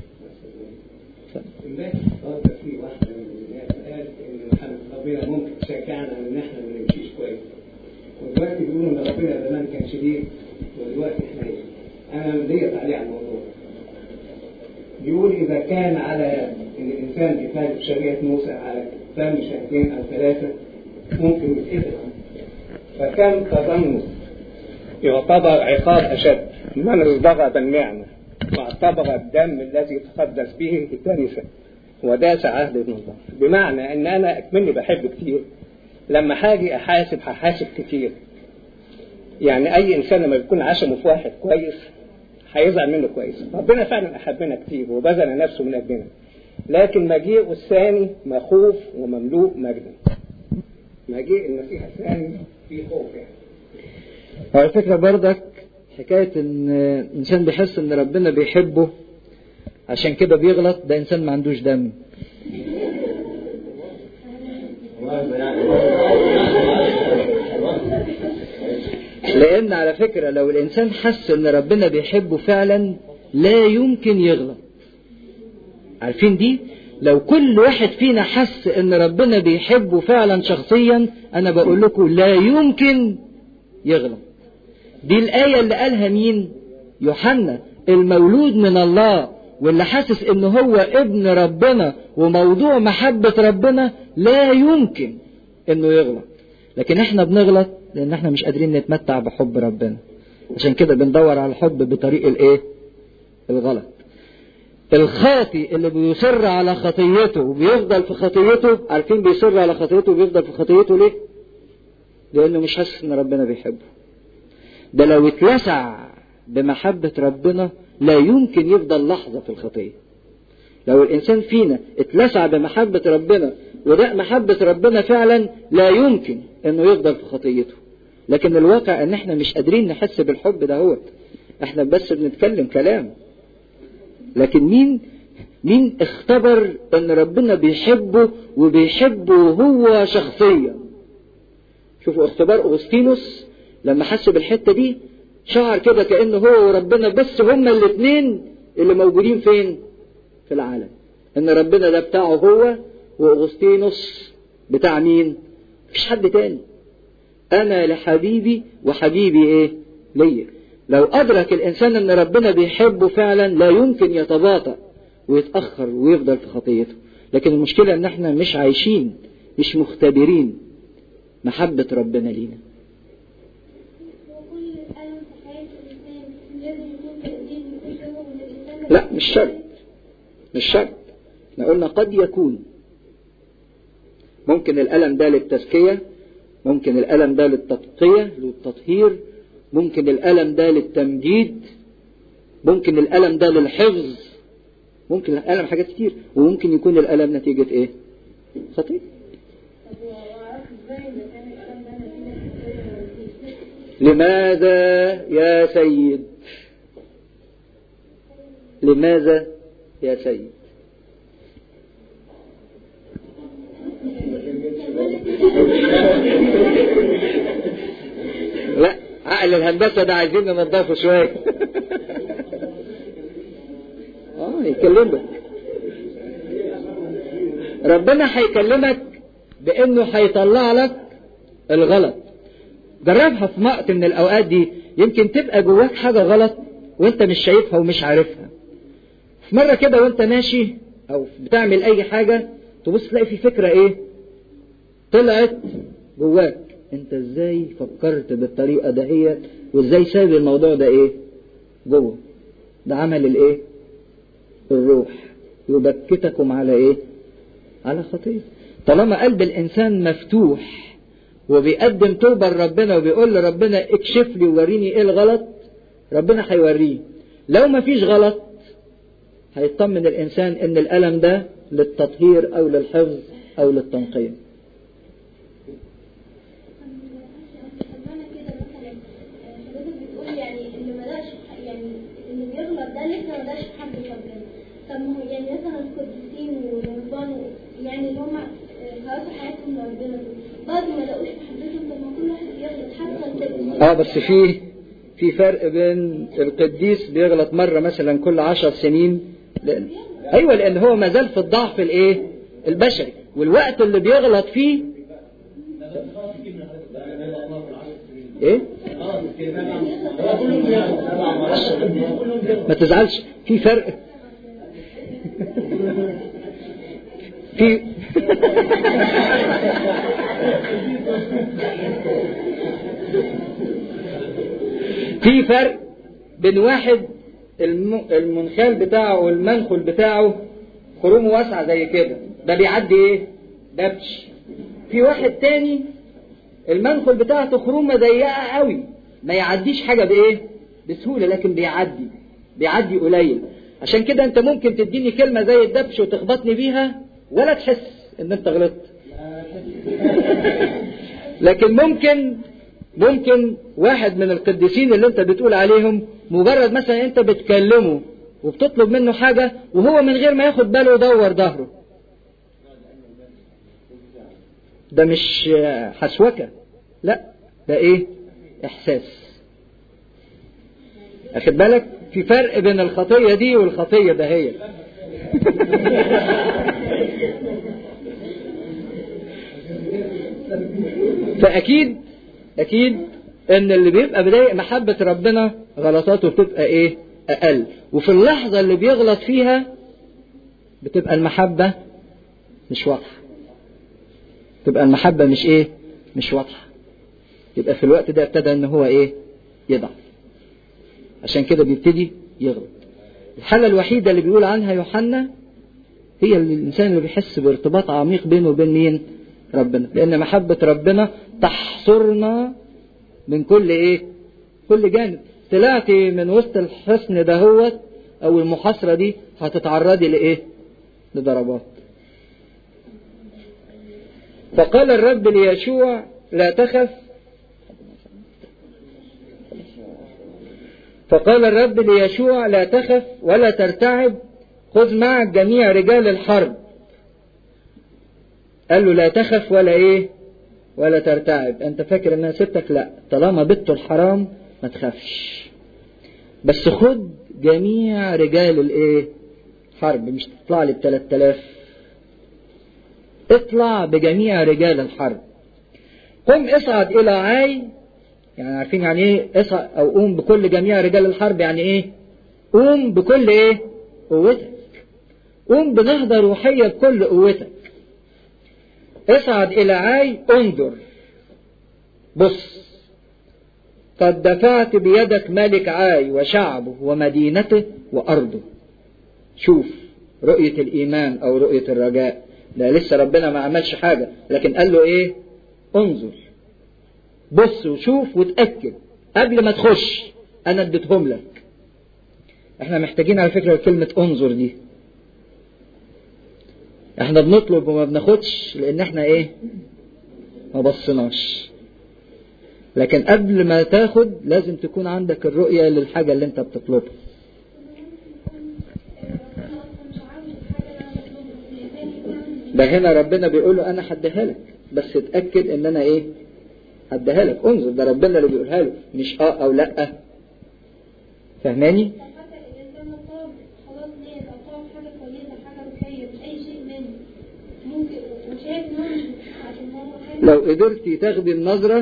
Speaker 4: في واحدة من الناس قالت إن محمد ربنا ممكن تشجعنا إن إحنا ما نمشيش كويس ودلوقتي بيقولوا إن ربنا زمان كان شديد ودلوقتي إحنا أنا ليا تعليق على الموضوع بيقول إذا كان على إن الإنسان يخالف شريعة موسى على فم شهرين أو ثلاثة ممكن يتقتل فكم تظن يعتبر عقاب أشد من ازدغى بالنعمة واعتبر الدم الذي يتقدس به كنيسة وداس عهد ابن الله بمعنى ان انا اكمني بحب كتير لما حاجي احاسب هحاسب كتير يعني اي انسان لما يكون عشمه في واحد كويس هيزعل منه كويس ربنا فعلا احبنا كتير وبذل نفسه من اجلنا لكن مجيء الثاني مخوف ومملوء مجدا مجيء المسيح الثاني فيه خوف يعني
Speaker 1: وعلى فكرة برضك حكاية ان الانسان بيحس ان ربنا بيحبه عشان كده بيغلط ده انسان ما عندوش دم لان على فكرة لو الانسان حس ان ربنا بيحبه فعلا لا يمكن يغلط عارفين دي لو كل واحد فينا حس ان ربنا بيحبه فعلا شخصيا انا بقول لكم لا يمكن يغلط دي الآية اللي قالها مين يوحنا المولود من الله واللي حاسس ان هو ابن ربنا وموضوع محبة ربنا لا يمكن انه يغلط لكن احنا بنغلط لان احنا مش قادرين نتمتع بحب ربنا عشان كده بندور على الحب بطريق الايه الغلط الخاطي اللي بيصر على خطيته وبيفضل في خطيته عارفين بيصر على خطيته وبيفضل في خطيته ليه لانه مش حاسس ان ربنا بيحبه ده لو اتلسع بمحبة ربنا لا يمكن يفضل لحظة في الخطية لو الإنسان فينا اتلسع بمحبة ربنا وده محبة ربنا فعلا لا يمكن انه يفضل في خطيته لكن الواقع ان احنا مش قادرين نحس بالحب ده هو احنا بس بنتكلم كلام لكن مين مين اختبر ان ربنا بيحبه وبيحبه هو شخصيا شوفوا اختبار اغسطينوس لما حس بالحته دي شعر كده كانه هو وربنا بس هما الاثنين اللي موجودين فين في العالم ان ربنا ده بتاعه هو واغسطينوس بتاع مين مفيش حد تاني انا لحبيبي وحبيبي ايه ليا لو ادرك الانسان ان ربنا بيحبه فعلا لا يمكن يتباطأ ويتاخر ويفضل في خطيته لكن المشكله ان احنا مش عايشين مش مختبرين محبه ربنا لينا
Speaker 2: وكل ألم في حياة الإنسان لازم يكون تقدير من سبب من الإنسان
Speaker 1: لا مش شرط مش شرط احنا قلنا قد يكون ممكن الألم ده للتزكية ممكن الألم ده للتدقية للتطهير ممكن الألم ده للتمجيد ممكن الألم ده للحفظ ممكن الألم حاجات كتير وممكن يكون الألم نتيجة إيه؟ خطيئة لماذا يا سيد لماذا يا سيد لا عقل الهندسة ده عايزين ننضفه شوية اه يكلمك ربنا هيكلمك بانه هيطلع لك الغلط جربها في وقت من الاوقات دي يمكن تبقى جواك حاجة غلط وانت مش شايفها ومش عارفها في مرة كده وانت ماشي او بتعمل اي حاجة تبص تلاقي في فكرة ايه طلعت جواك انت ازاي فكرت بالطريقة دهيت وازاي سايب الموضوع ده ايه جوه ده عمل الايه الروح يبكتكم على ايه على خطيئة طالما قلب الانسان مفتوح وبيقدم توبة لربنا وبيقول لربنا اكشف لي ووريني ايه الغلط ربنا هيوريه لو ما فيش غلط هيطمن الانسان ان الالم ده للتطهير او للحفظ او للتنقية
Speaker 2: طب أنا كده مثلا آه، حضرتك بتقول يعني اللي ما دقش يعني اللي بيغلط ده لسه ما دقش في حد ربنا طب ما هو يعني مثلا القديسين والرهبان يعني اللي هم آه، خلاص حياتهم لربنا دول بعد ما لقوش محبتهم طب ما كل واحد يغلط حتى القديس
Speaker 1: اه بس في في فرق بين القديس بيغلط مرة مثلا كل عشر سنين لأن ايوه لان هو ما زال في الضعف الايه البشري والوقت اللي بيغلط فيه ايه ما تزعلش في فرق في في فرق بين واحد الم- المنخال بتاعه والمنخل بتاعه خرومه واسعة زي كده ده بيعدي ايه دبش في واحد تاني المنخل بتاعته خرومه ضيقة قوي ما يعديش حاجة بايه بسهولة لكن بيعدي بيعدي قليل عشان كده انت ممكن تديني كلمة زي الدبش وتخبطني بيها ولا تحس ان انت غلطت لكن ممكن ممكن واحد من القديسين اللي انت بتقول عليهم مجرد مثلا انت بتكلمه وبتطلب منه حاجة وهو من غير ما ياخد باله يدور ظهره ده مش حسوكة لا ده ايه احساس اخد بالك في فرق بين الخطية دي والخطية ده هي فاكيد اكيد ان اللي بيبقى بداية محبة ربنا غلطاته بتبقى ايه اقل وفي اللحظة اللي بيغلط فيها بتبقى المحبة مش واضحة تبقى المحبة مش ايه مش واضحة يبقى في الوقت ده ابتدى ان هو ايه يضعف عشان كده بيبتدي يغلط الحالة الوحيدة اللي بيقول عنها يوحنا هي الإنسان اللي بيحس بارتباط عميق بينه وبين مين؟ ربنا لأن محبة ربنا تحصرنا من كل إيه؟ كل جانب طلعتي من وسط الحصن دهوت أو المحاصرة دي هتتعرضي لإيه؟ لضربات فقال الرب ليشوع لا تخف فقال الرب ليشوع لا تخف ولا ترتعب خذ معك جميع رجال الحرب قال له لا تخف ولا ايه ولا ترتعب انت فاكر ان انا سبتك لا طالما بت الحرام ما تخافش بس خد جميع رجال الايه حرب مش تطلع لي ب 3000 اطلع بجميع رجال الحرب قم اصعد الى عاي يعني عارفين يعني ايه اصعد او قوم بكل جميع رجال الحرب يعني ايه قوم بكل ايه قوتك قوم بنهضة روحية بكل قوتك اصعد الى عاي انظر بص قد دفعت بيدك ملك عاي وشعبه ومدينته وارضه شوف رؤية الايمان او رؤية الرجاء ده لسه ربنا ما عملش حاجة لكن قال له ايه انظر بص وشوف وتأكد قبل ما تخش انا اديتهم لك احنا محتاجين على فكرة كلمة انظر دي احنا بنطلب وما بناخدش لان احنا ايه ما بصناش لكن قبل ما تاخد لازم تكون عندك الرؤية للحاجة اللي انت بتطلبها ده هنا ربنا بيقول له انا هديها لك بس اتاكد ان انا ايه هديها لك انظر ده ربنا اللي بيقولها له مش اه او لا فاهماني
Speaker 2: حتى الإنسان لو طلب خلاص نية أو طلب حاجة كويسة حاجة روحية مش أي شيء منه ممكن وشايف إن هو مش عشان هو حاجة
Speaker 1: لو قدرتي تاخدي النظرة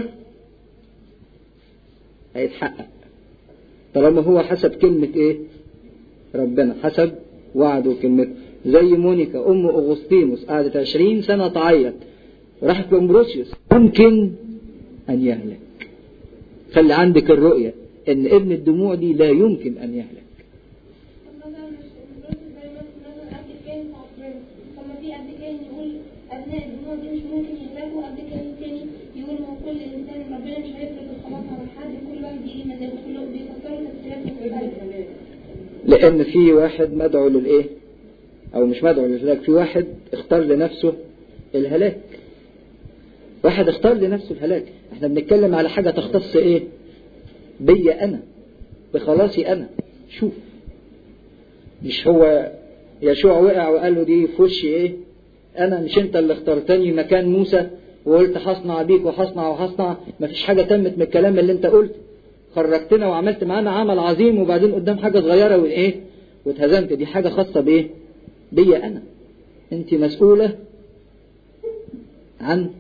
Speaker 1: هيتحقق طالما هو حسب كلمة ايه ربنا حسب وعده وكلمته زي مونيكا ام اغسطينوس قعدت عشرين سنة تعيط راحت لامبروسيوس ممكن ان يهلك خلي عندك الرؤية ان ابن الدموع دي لا يمكن ان يهلك
Speaker 2: مثلا مش الفلوس زي مثلا قد كان تعبان طب ما في قد كان يقول أبناء الدموع دي مش ممكن يهلكوا قد كان تاني يقول ما هو كل إنسان ربنا مش هيفرض الخلاص على حد كل واحد بيجي مزاجه كله بيفكروا تفسيرات مختلفة
Speaker 1: لان في واحد مدعو للايه او مش مدعو للهلاك في واحد اختار لنفسه الهلاك واحد اختار لنفسه الهلاك احنا بنتكلم على حاجة تختص ايه بيا انا بخلاصي انا شوف مش هو يشوع وقع وقال له دي في وشي ايه انا مش انت اللي اخترتني مكان موسى وقلت هصنع بيك وهصنع وهصنع مفيش حاجة تمت من الكلام اللي انت قلت خرجتنا وعملت معانا عمل عظيم وبعدين قدام حاجة صغيرة وايه واتهزمت دي حاجة خاصة بايه بيا انا انت مسؤولة عن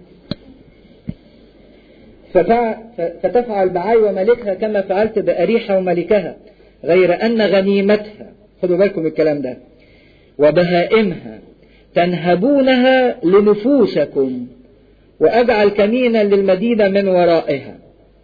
Speaker 1: ففع- فتفعل بعاي وملكها كما فعلت بأريحة وملكها غير أن غنيمتها خدوا بالكم من الكلام ده وبهائمها تنهبونها لنفوسكم وأجعل كمينا للمدينة من ورائها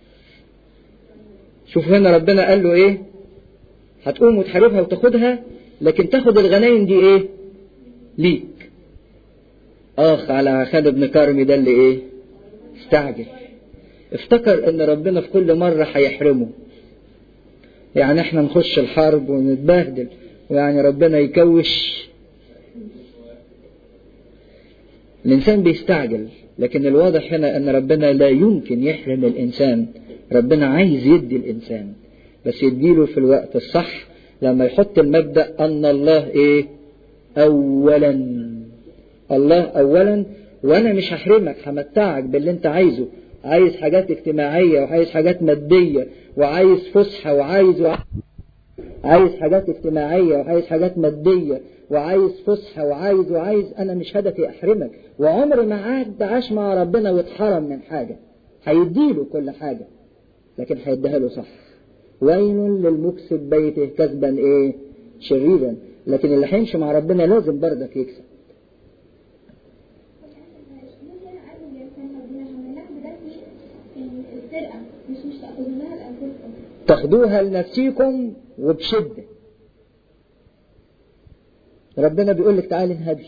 Speaker 1: شوف هنا ربنا قال له ايه هتقوم وتحاربها وتاخدها لكن تاخد الغنايم دي ايه ليك اخ على خالد بن كرمي ده اللي ايه استعجل افتكر ان ربنا في كل مرة هيحرمه يعني احنا نخش الحرب ونتبهدل ويعني ربنا يكوش الانسان بيستعجل لكن الواضح هنا ان ربنا لا يمكن يحرم الانسان ربنا عايز يدي الانسان بس يديله في الوقت الصح لما يحط المبدأ أن الله إيه أولا الله أولا وأنا مش هحرمك همتعك باللي أنت عايزه عايز حاجات اجتماعية وعايز حاجات مادية وعايز فسحة وعايز وعايز عايز حاجات اجتماعية وعايز حاجات مادية وعايز فسحة وعايز وعايز أنا مش هدفي أحرمك وعمر ما عاد عاش مع ربنا واتحرم من حاجة هيديله كل حاجة لكن هيديها له صح ويل للمكسب بيته كسبا ايه شريرا لكن اللي هيمشي مع ربنا لازم برضك يكسب تاخدوها لنفسيكم وبشدة ربنا بيقول لك تعالي انهبي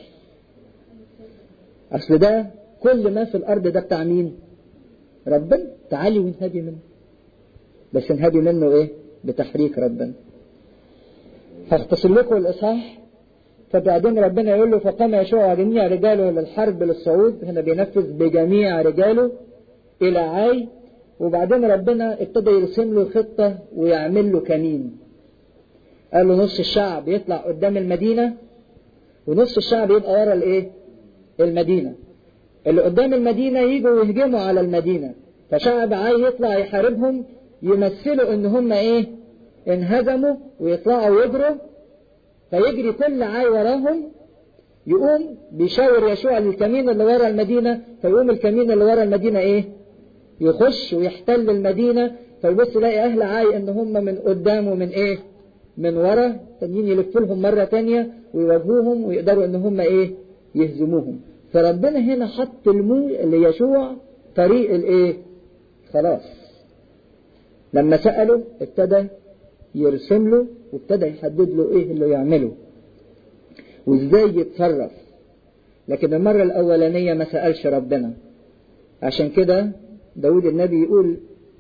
Speaker 1: اصل ده كل ما في الارض ده بتاع مين ربنا تعالي وانهبي منه بس انهبي منه ايه بتحريك ربنا هختصر لكم الاصحاح فبعدين ربنا يقول له فقام يشوع جميع رجاله للحرب للصعود هنا بينفذ بجميع رجاله الى عاي وبعدين ربنا ابتدى يرسم له خطة ويعمل له كمين قال له نص الشعب يطلع قدام المدينة ونص الشعب يبقى ورا الايه المدينة اللي قدام المدينة يجوا يهجموا على المدينة فشعب عاي يطلع يحاربهم يمثلوا ان هم ايه انهزموا ويطلعوا يجروا فيجري كل عاي وراهم يقوم بيشاور يشوع للكمين اللي ورا المدينة فيقوم الكمين اللي ورا المدينة ايه يخش ويحتل المدينة فيبص يلاقي أهل عاي إن هم من قدام ومن إيه؟ من ورا تانيين يلفوا لهم مرة تانية ويواجهوهم ويقدروا إن هم إيه؟ يهزموهم فربنا هنا حط المو ليشوع طريق الإيه؟ خلاص لما سأله ابتدى يرسم له وابتدى يحدد له إيه اللي يعمله وإزاي يتصرف لكن المرة الأولانية ما سألش ربنا عشان كده داود النبي يقول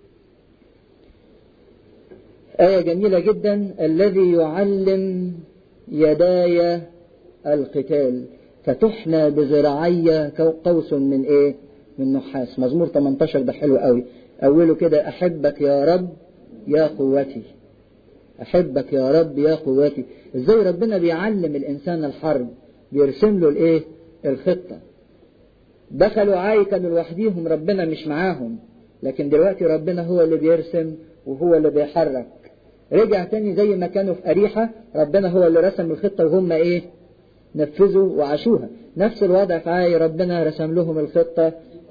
Speaker 1: آية جميلة جدا الذي يعلم يداي القتال فتحنى بذراعي قوس من ايه من نحاس مزمور 18 ده حلو قوي اوله كده احبك يا رب يا قوتي احبك يا رب يا قوتي ازاي ربنا بيعلم الانسان الحرب بيرسم له الايه الخطه دخلوا عاي كانوا لوحديهم ربنا مش معاهم لكن دلوقتي ربنا هو اللي بيرسم وهو اللي بيحرك رجع تاني زي ما كانوا في أريحة ربنا هو اللي رسم الخطة وهم إيه نفذوا وعاشوها نفس الوضع في عاي ربنا رسم لهم الخطة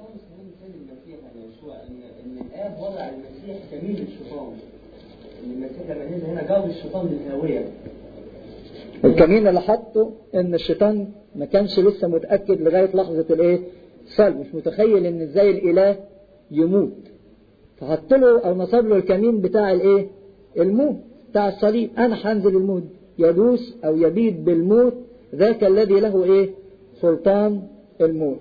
Speaker 5: ان الاب وضع المسيح كمين الشيطان ان المسيح لما نزل هنا جاوب الشيطان للهاويه
Speaker 1: الكمين اللي حطه ان الشيطان ما كانش لسه متأكد لغاية لحظة الايه الصلب مش متخيل ان ازاي الاله يموت فحط له او نصب له الكمين بتاع الايه الموت بتاع الصليب انا هنزل الموت يدوس او يبيد بالموت ذاك الذي له ايه سلطان الموت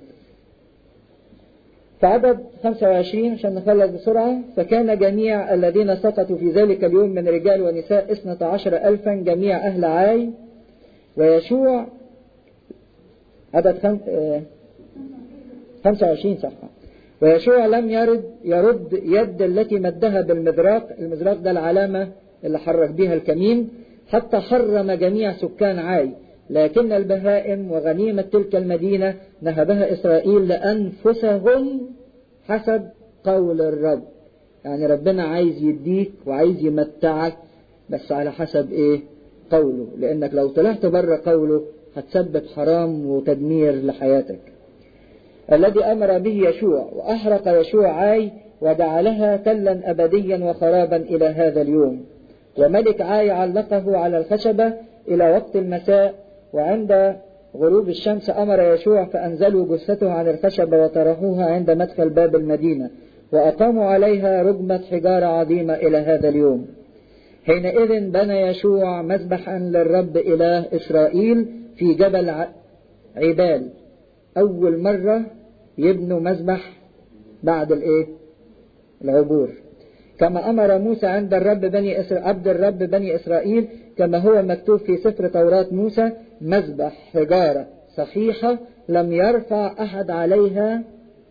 Speaker 1: فعدد 25 عشان نخلص بسرعة فكان جميع الذين سقطوا في ذلك اليوم من رجال ونساء اثنة عشر ألفا جميع أهل عاي ويشوع عدد خم... آه 25 صفحة ويشوع لم يرد يرد يد التي مدها بالمزراق المزراق ده العلامة اللي حرك بها الكمين حتى حرم جميع سكان عاي لكن البهائم وغنيمة تلك المدينة نهبها إسرائيل لأنفسهم حسب قول الرب يعني ربنا عايز يديك وعايز يمتعك بس على حسب ايه قوله لانك لو طلعت بره قوله هتسبب حرام وتدمير لحياتك الذي امر به يشوع واحرق يشوع عاي وجعلها تلا ابديا وخرابا الى هذا اليوم وملك عاي علقه على الخشبه الى وقت المساء وعند غروب الشمس أمر يشوع فأنزلوا جثته عن الخشبة وطرحوها عند مدخل باب المدينة وأقاموا عليها رجمة حجارة عظيمة إلى هذا اليوم حينئذ بنى يشوع مذبحا للرب إله إسرائيل في جبل عبال أول مرة يبنوا مذبح بعد الإيه؟ العبور كما أمر موسى عند الرب بني إسرائيل عبد الرب بني إسرائيل كما هو مكتوب في سفر توراة موسى مذبح حجارة صحيحة لم يرفع أحد عليها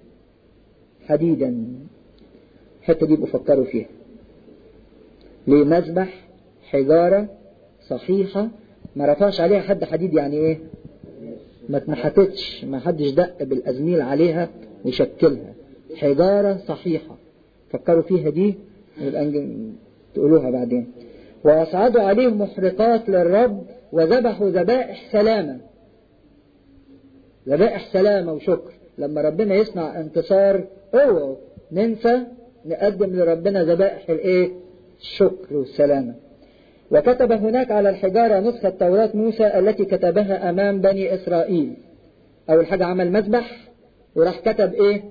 Speaker 1: حديدا الحتة دي بفكروا فيها ليه مذبح حجارة صحيحة ما رفعش عليها حد حديد يعني ايه ما اتنحتتش ما حدش دق بالأزميل عليها وشكلها حجارة صحيحة فكروا فيها دي يبقى نج- تقولوها بعدين وأصعدوا عليهم محرقات للرب وذبحوا ذبائح سلامة ذبائح سلامة وشكر لما ربنا يصنع انتصار اوعوا ننسى نقدم لربنا ذبائح الايه الشكر والسلامة وكتب هناك على الحجارة نسخة توراة موسى التي كتبها أمام بني إسرائيل أول حاجة عمل مذبح وراح كتب إيه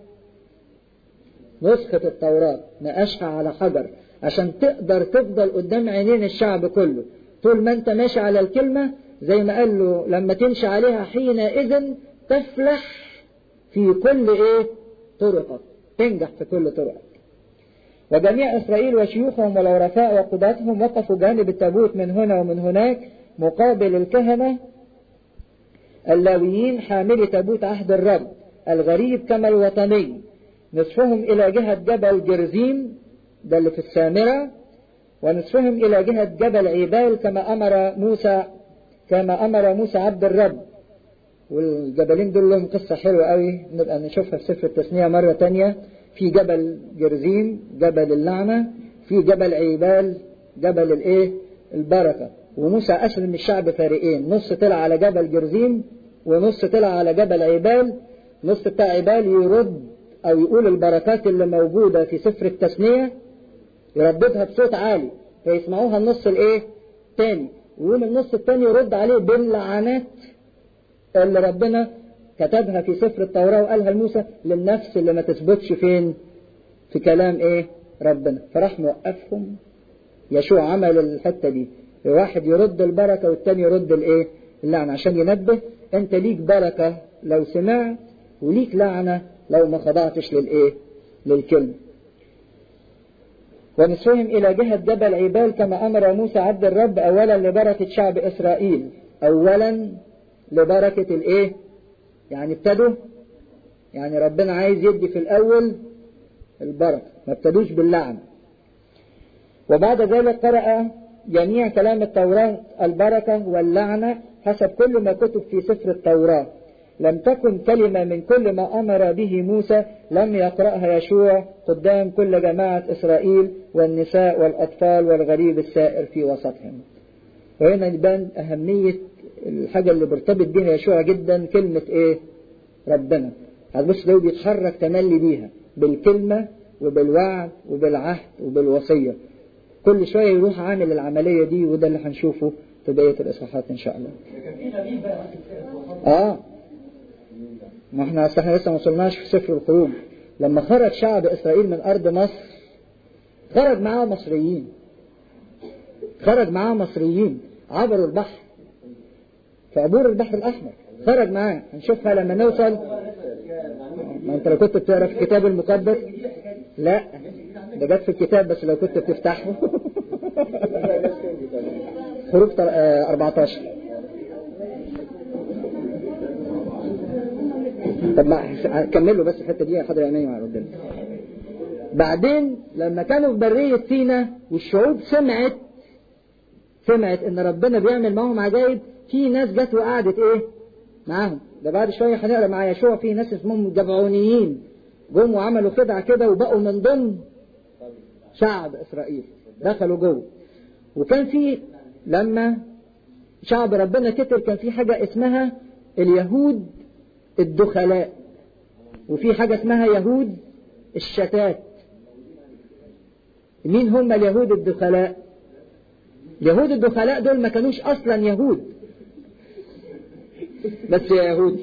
Speaker 1: نسخة التوراة نقشها على حجر عشان تقدر تفضل قدام عينين الشعب كله طول ما انت ماشي على الكلمة زي ما قال له لما تمشي عليها حينئذ تفلح في كل ايه طرقك تنجح في كل طرقك وجميع إسرائيل وشيوخهم والعرفاء وقضاتهم وقفوا جانب التابوت من هنا ومن هناك مقابل الكهنة اللاويين حاملي تابوت عهد الرب الغريب كما الوطني نصفهم إلى جهة جبل جرزيم ده اللي في السامرة ونصفهم إلى جهة جبل عيبال كما أمر موسى كما أمر موسى عبد الرب والجبلين دول لهم قصة حلوة قوي نبقى نشوفها في سفر التثنية مرة تانية في جبل جرزيم جبل اللعنة في جبل عيبال جبل الايه البركة وموسى أسلم الشعب فريقين نص طلع على جبل جرزيم ونص طلع على جبل عيبال نص بتاع عيبال يرد أو يقول البركات اللي موجودة في سفر التثنية يرددها بصوت عالي فيسمعوها النص الايه تاني ويقوم النص التاني يرد عليه باللعنات اللي ربنا كتبها في سفر التوراة وقالها لموسى للنفس اللي ما تثبتش فين في كلام ايه ربنا فراح موقفهم يشوع عمل الحتة دي واحد يرد البركة والتاني يرد الايه اللعنة عشان ينبه انت ليك بركة لو سمعت وليك لعنة لو ما خضعتش للايه للكلمة ونصفهم إلى جهة جبل عبال كما أمر موسى عبد الرب أولا لبركة شعب إسرائيل أولا لبركة الإيه يعني ابتدوا يعني ربنا عايز يدي في الأول البركة ما ابتدوش باللعن وبعد ذلك قرأ جميع كلام التوراة البركة واللعنة حسب كل ما كتب في سفر التوراة لم تكن كلمة من كل ما أمر به موسى لم يقرأها يشوع قدام كل جماعة إسرائيل والنساء والأطفال والغريب السائر في وسطهم وهنا يبان أهمية الحاجة اللي بيرتبط بيها يشوع جدا كلمة إيه ربنا هتبص ده بيتحرك تملي بيها بالكلمة وبالوعد وبالعهد وبالوصية كل شوية يروح عامل العملية دي وده اللي هنشوفه في بقية الإصحاحات إن شاء الله
Speaker 5: كان في غريب بقى
Speaker 1: آه ما احنا اصل احنا لسه ما وصلناش في سفر الخروج لما خرج شعب اسرائيل من ارض مصر خرج معاه مصريين خرج معاه مصريين عبروا البحر في عبور البحر الاحمر خرج معاه هنشوفها لما نوصل ما انت لو كنت بتقرا في الكتاب المقدس لا ده جت في الكتاب بس لو كنت بتفتحه خروج تر- آه، 14 طب ما كملوا بس الحته دي يا حضر عيني مع ربنا بعدين لما كانوا في برية سينا والشعوب سمعت سمعت ان ربنا بيعمل معاهم عجائب في ناس جت وقعدت ايه معاهم ده بعد شويه هنقرا مع يشوع في ناس اسمهم جبعونيين جم وعملوا خدعه كده وبقوا من ضمن شعب اسرائيل دخلوا جوه وكان في لما شعب ربنا كتر كان في حاجه اسمها اليهود الدخلاء وفي حاجة اسمها يهود الشتات مين هم اليهود الدخلاء اليهود الدخلاء دول ما كانوش اصلا يهود بس يا يهود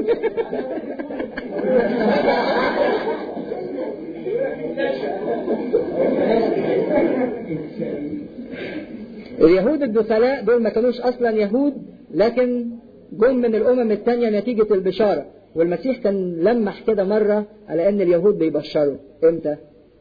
Speaker 1: اليهود الدخلاء دول ما كانوش اصلا يهود لكن جم من الامم الثانيه نتيجه البشاره والمسيح كان لمح كده مره على ان اليهود بيبشروا امتى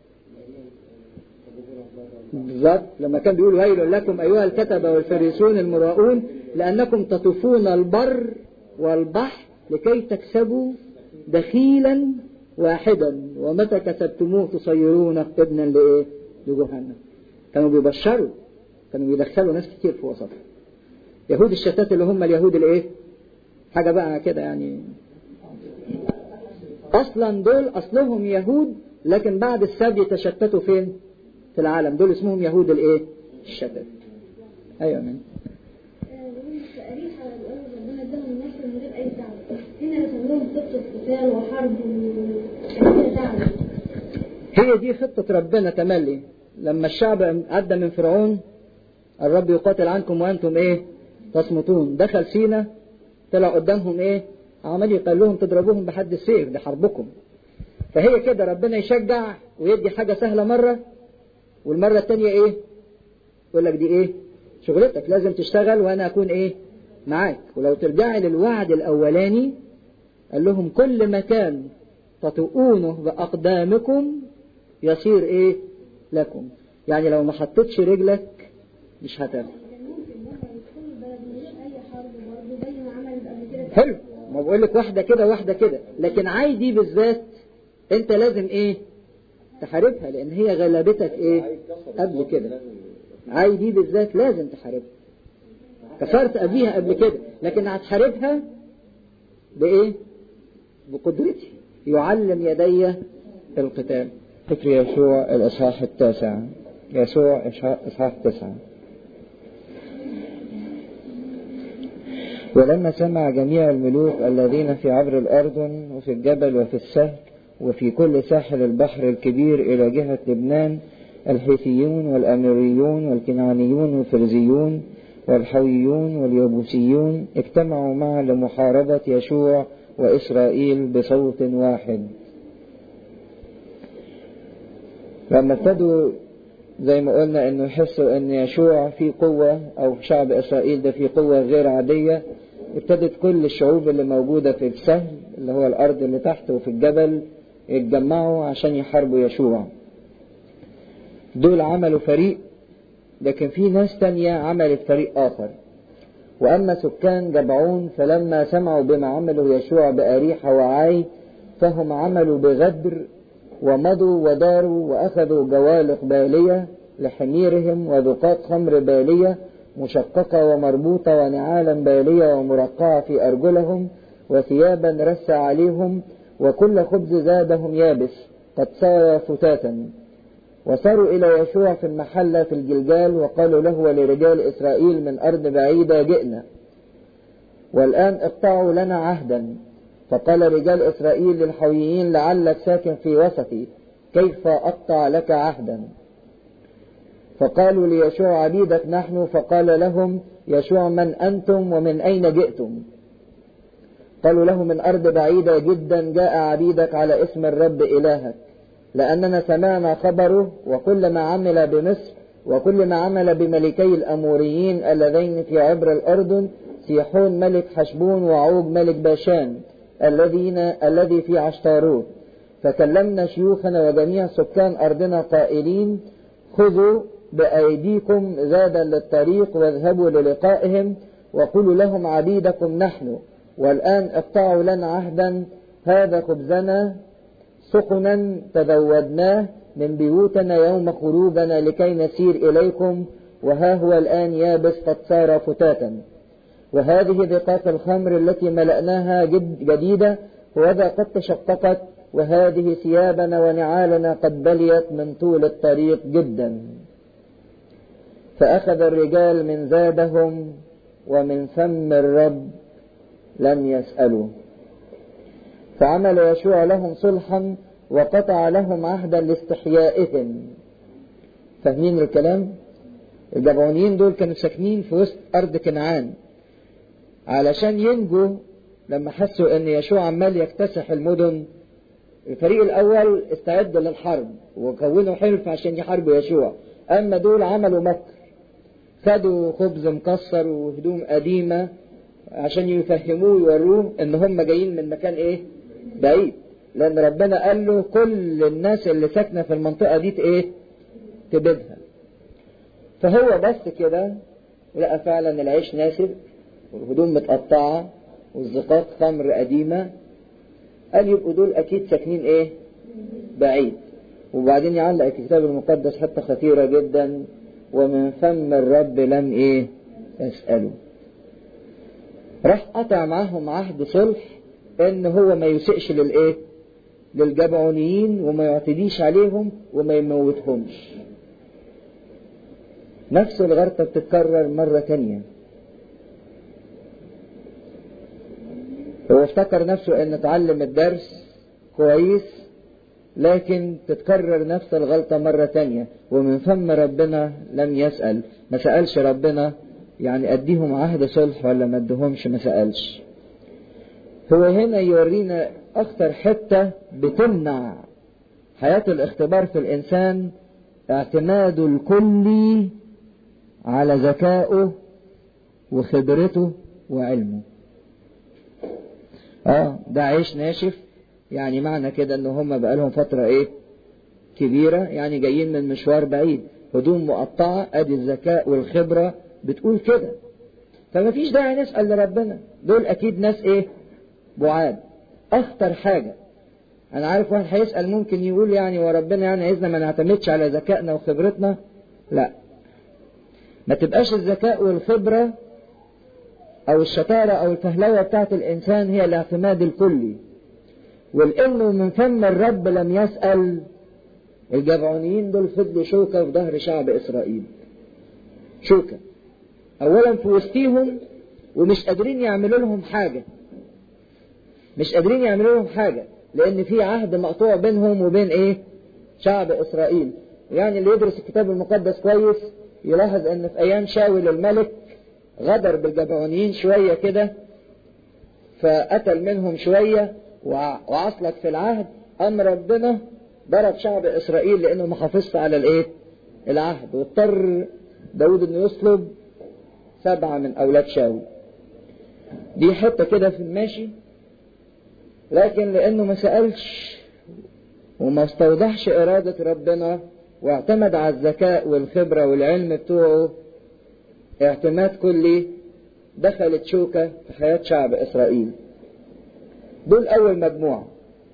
Speaker 1: بالظبط لما كان بيقول ويل لكم ايها الكتبه والفريسون المراؤون لانكم تطوفون البر والبحر لكي تكسبوا دخيلا واحدا ومتى كسبتموه تصيرونه ابنا لايه؟ لجهنم كانوا بيبشروا كانوا بيدخلوا ناس كتير في وسطهم يهود الشتات اللي هم اليهود الايه حاجة بقى كده يعني اصلا دول اصلهم يهود لكن بعد السبي تشتتوا فين في العالم دول اسمهم يهود الايه الشتات ايوه من
Speaker 2: في أريحة ربنا اداهم النصر من غير أي تعب هنا رسم لهم خطة قتال وحرب وكان تعب
Speaker 1: هي دي خطة ربنا تملي لما الشعب عدى من فرعون الرب يقاتل عنكم وانتم ايه تصمتون دخل سينا طلع قدامهم ايه عمال يقال لهم تضربوهم بحد السيف دي حربكم فهي كده ربنا يشجع ويدي حاجة سهلة مرة والمرة التانية ايه يقول لك دي ايه شغلتك لازم تشتغل وانا اكون ايه معاك ولو ترجعي للوعد الاولاني قال لهم كل مكان تطؤونه باقدامكم يصير ايه لكم يعني لو ما حطيتش رجلك مش هتاخد
Speaker 2: كان ممكن مرة يدخلوا البلد من غير أي حرب برضه زي ما عملت قبل كده
Speaker 1: حلو ما بقول لك واحده كده واحده كده لكن عاي دي بالذات انت لازم ايه تحاربها لان هي غلبتك ايه قبل كده عاي دي بالذات لازم تحاربها كسرت ابيها قبل كده لكن هتحاربها بايه بقدرتي يعلم يدي القتال فكر يشوع الاصحاح التاسع يسوع اصحاح تسعه ولما سمع جميع الملوك الذين في عبر الأردن وفي الجبل وفي السهل وفي كل ساحل البحر الكبير إلى جهة لبنان الحيثيون والأمريون والكنعانيون والفرزيون والحويون واليبوسيون اجتمعوا معا لمحاربة يشوع وإسرائيل بصوت واحد لما ابتدوا زي ما قلنا انه يحسوا ان يشوع في قوة او شعب اسرائيل ده في قوة غير عادية ابتدت كل الشعوب اللي موجودة في السهل اللي هو الارض اللي تحت وفي الجبل يتجمعوا عشان يحاربوا يشوع دول عملوا فريق لكن في ناس تانية عملت فريق اخر واما سكان جبعون فلما سمعوا بما عملوا يشوع باريحة وعاي فهم عملوا بغدر ومضوا وداروا وأخذوا جوالق بالية لحميرهم وذقاق خمر بالية مشققة ومربوطة ونعالا بالية ومرقعة في أرجلهم وثيابا رس عليهم وكل خبز زادهم يابس قد صار فتاتا وصاروا إلى يشوع في المحلة في الجلجال وقالوا له ولرجال إسرائيل من أرض بعيدة جئنا والآن اقطعوا لنا عهدا فقال رجال إسرائيل للحويين لعلك ساكن في وسطي كيف أقطع لك عهدا فقالوا ليشوع عبيدك نحن فقال لهم يشوع من أنتم ومن أين جئتم قالوا له من أرض بعيدة جدا جاء عبيدك على اسم الرب إلهك لأننا سمعنا خبره وكل ما عمل بمصر وكل ما عمل بملكي الأموريين اللذين في عبر الأردن سيحون ملك حشبون وعوج ملك باشان الذين الذي في عشتاروت فكلمنا شيوخنا وجميع سكان أرضنا قائلين خذوا بأيديكم زادا للطريق واذهبوا للقائهم وقولوا لهم عبيدكم نحن والآن اقطعوا لنا عهدا هذا خبزنا سخنا تذودناه من بيوتنا يوم خروجنا لكي نسير إليكم وها هو الآن يابس قد صار فتاتا وهذه دقاق الخمر التي ملأناها جد جديدة وذا قد تشققت وهذه ثيابنا ونعالنا قد بليت من طول الطريق جدا فأخذ الرجال من زادهم ومن فم الرب لم يسألوا فعمل يشوع لهم صلحا وقطع لهم عهدا لاستحيائهم فاهمين الكلام الجبعونيين دول كانوا ساكنين في وسط أرض كنعان علشان ينجوا لما حسوا ان يشوع عمال يكتسح المدن الفريق الاول استعد للحرب وكونوا حلف عشان يحاربوا يشوع اما دول عملوا مكر خدوا خبز مكسر وهدوم قديمة عشان يفهموه ويوروه ان هم جايين من مكان ايه بعيد لان ربنا قال له كل الناس اللي ساكنة في المنطقة دي ايه تبيدها فهو بس كده لقى فعلا العيش ناسب والهدوم متقطعة والزقاق خمر قديمة قال يبقوا دول أكيد ساكنين إيه؟ بعيد وبعدين يعلق الكتاب المقدس حتى خطيرة جدا ومن فم الرب لم إيه؟ يسألوا راح قطع معاهم عهد صلح ان هو ما يسئش للايه للجبعونيين وما يعتديش عليهم وما يموتهمش نفس الغلطة بتتكرر مرة تانية هو افتكر نفسه ان اتعلم الدرس كويس لكن تتكرر نفس الغلطة مرة تانية ومن فم ربنا لم يسأل ما سألش ربنا يعني اديهم عهد صلح ولا ما اديهمش ما سألش هو هنا يورينا اخطر حتة بتمنع حياة الاختبار في الانسان اعتماده الكلي على ذكائه وخبرته وعلمه اه ده عيش ناشف يعني معنى كده ان هم بقالهم فترة ايه كبيرة يعني جايين من مشوار بعيد هدوم مقطعة ادي الذكاء والخبرة بتقول كده فما فيش داعي نسأل لربنا دول اكيد ناس ايه بعاد اخطر حاجة انا عارف واحد هيسأل ممكن يقول يعني وربنا يعني عايزنا ما نعتمدش على ذكائنا وخبرتنا لا ما تبقاش الذكاء والخبرة او الشطارة او الفهلوة بتاعت الانسان هي الاعتماد الكلي ولانه من فم الرب لم يسأل الجبعونيين دول فضلوا شوكة في ظهر شعب اسرائيل شوكة اولا في وسطيهم ومش قادرين يعملوا لهم حاجة مش قادرين يعملوا لهم حاجة لان في عهد مقطوع بينهم وبين ايه شعب اسرائيل يعني اللي يدرس الكتاب المقدس كويس يلاحظ ان في ايام شاول الملك غدر بالجبعونيين شوية كده فقتل منهم شوية وعصلك في العهد أم ربنا ضرب شعب إسرائيل لأنه ما حافظش على الإيه؟ العهد واضطر داود إنه يصلب سبعة من أولاد شاول دي حتة كده في الماشي لكن لأنه ما سألش وما استوضحش إرادة ربنا واعتمد على الذكاء والخبرة والعلم بتوعه اعتماد كلي دخلت شوكة في حياة شعب إسرائيل دول أول مجموعة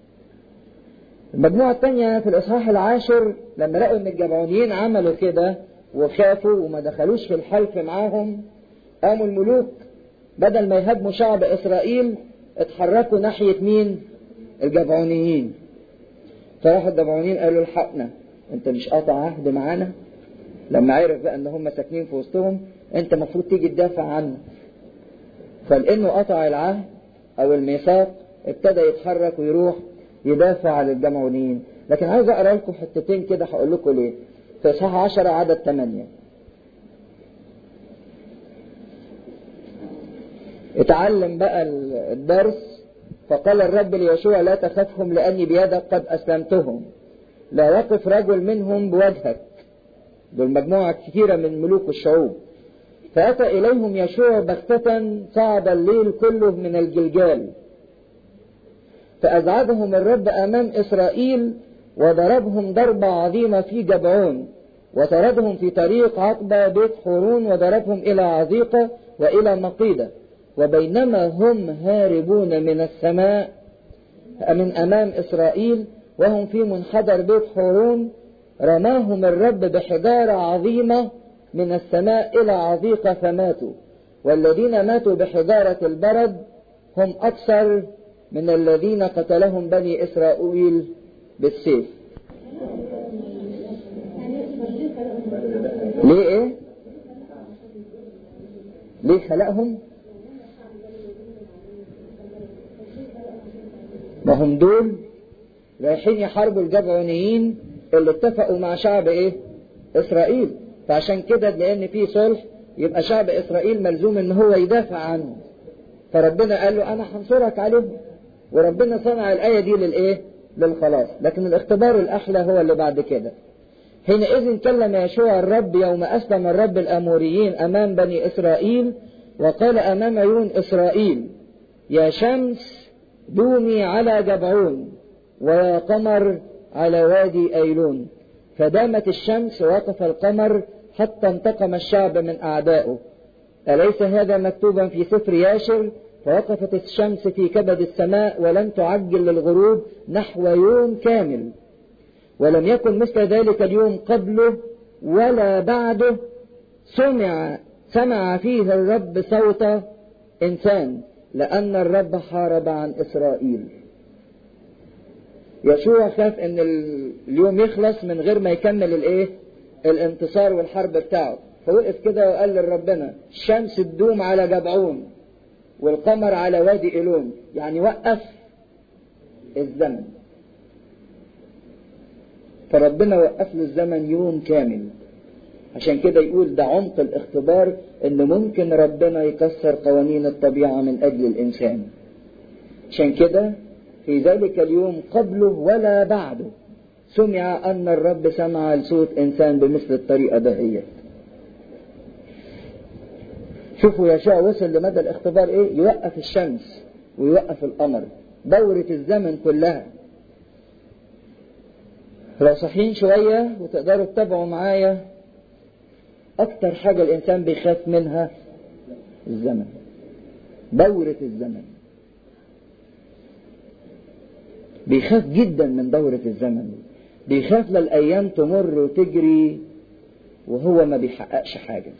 Speaker 1: المجموعة الثانية في الإصحاح العاشر لما لقوا إن الجبعونيين عملوا كده وخافوا وما دخلوش في الحلف معاهم قاموا الملوك بدل ما يهاجموا شعب إسرائيل اتحركوا ناحية مين؟ الجبعونيين فراحوا الجبعونيين قالوا الحقنا انت مش قاطع عهد معانا لما عرف بقى ان هم ساكنين في وسطهم انت المفروض تيجي تدافع عنه فلانه قطع العهد او الميثاق ابتدى يتحرك ويروح يدافع عن الجمعونيين لكن عايز اقرا لكم حتتين كده هقول لكم ليه في اصحاح 10 عدد 8 اتعلم بقى الدرس فقال الرب ليشوع لا تخافهم لاني بيدك قد اسلمتهم لا يقف رجل منهم بوجهك دول مجموعة كثيرة من ملوك الشعوب فأتى إليهم يشوع بغتة صعد الليل كله من الجلجال فأزعجهم الرب أمام إسرائيل وضربهم ضربة عظيمة في جبعون وطردهم في طريق عقبة بيت حورون وضربهم إلى عزيقة وإلى مقيدة وبينما هم هاربون من السماء من أمام إسرائيل وهم في منحدر بيت حورون رماهم الرب بحجارة عظيمة من السماء إلى عزيقة فماتوا والذين ماتوا بحجارة البرد هم أكثر من الذين قتلهم بني إسرائيل بالسيف ليه ايه ليه خلقهم ما هم دول رايحين يحاربوا الجبعونيين اللي اتفقوا مع شعب ايه اسرائيل فعشان كده لان في صلح يبقى شعب اسرائيل ملزوم ان هو يدافع عنه فربنا قال له انا هنصرك عليهم وربنا صنع الايه دي للايه للخلاص لكن الاختبار الاحلى هو اللي بعد كده حينئذ كلم يشوع الرب يوم اسلم الرب الاموريين امام بني اسرائيل وقال امام عيون اسرائيل يا شمس دومي على جبعون ويا قمر على وادي ايلون فدامت الشمس ووقف القمر حتى انتقم الشعب من اعدائه اليس هذا مكتوبا في سفر ياشر فوقفت الشمس في كبد السماء ولم تعجل للغروب نحو يوم كامل ولم يكن مثل ذلك اليوم قبله ولا بعده سمع سمع فيه الرب صوت إنسان لأن الرب حارب عن إسرائيل يشوع خاف ان اليوم يخلص من غير ما يكمل الايه الانتصار والحرب بتاعه فوقف كده وقال لربنا الشمس تدوم على جبعون والقمر على وادي إلوم يعني وقف الزمن فربنا وقف له الزمن يوم كامل عشان كده يقول ده عمق الاختبار ان ممكن ربنا يكسر قوانين الطبيعة من اجل الانسان عشان كده في ذلك اليوم قبله ولا بعده سمع ان الرب سمع لصوت انسان بمثل الطريقة دهيت شوفوا يشوع وصل لمدى الاختبار ايه يوقف الشمس ويوقف القمر دورة الزمن كلها لو صحيين شوية وتقدروا تتابعوا معايا أكتر حاجة الإنسان بيخاف منها الزمن دورة الزمن بيخاف جدا من دورة الزمن بيخاف للأيام تمر وتجري وهو ما بيحققش حاجة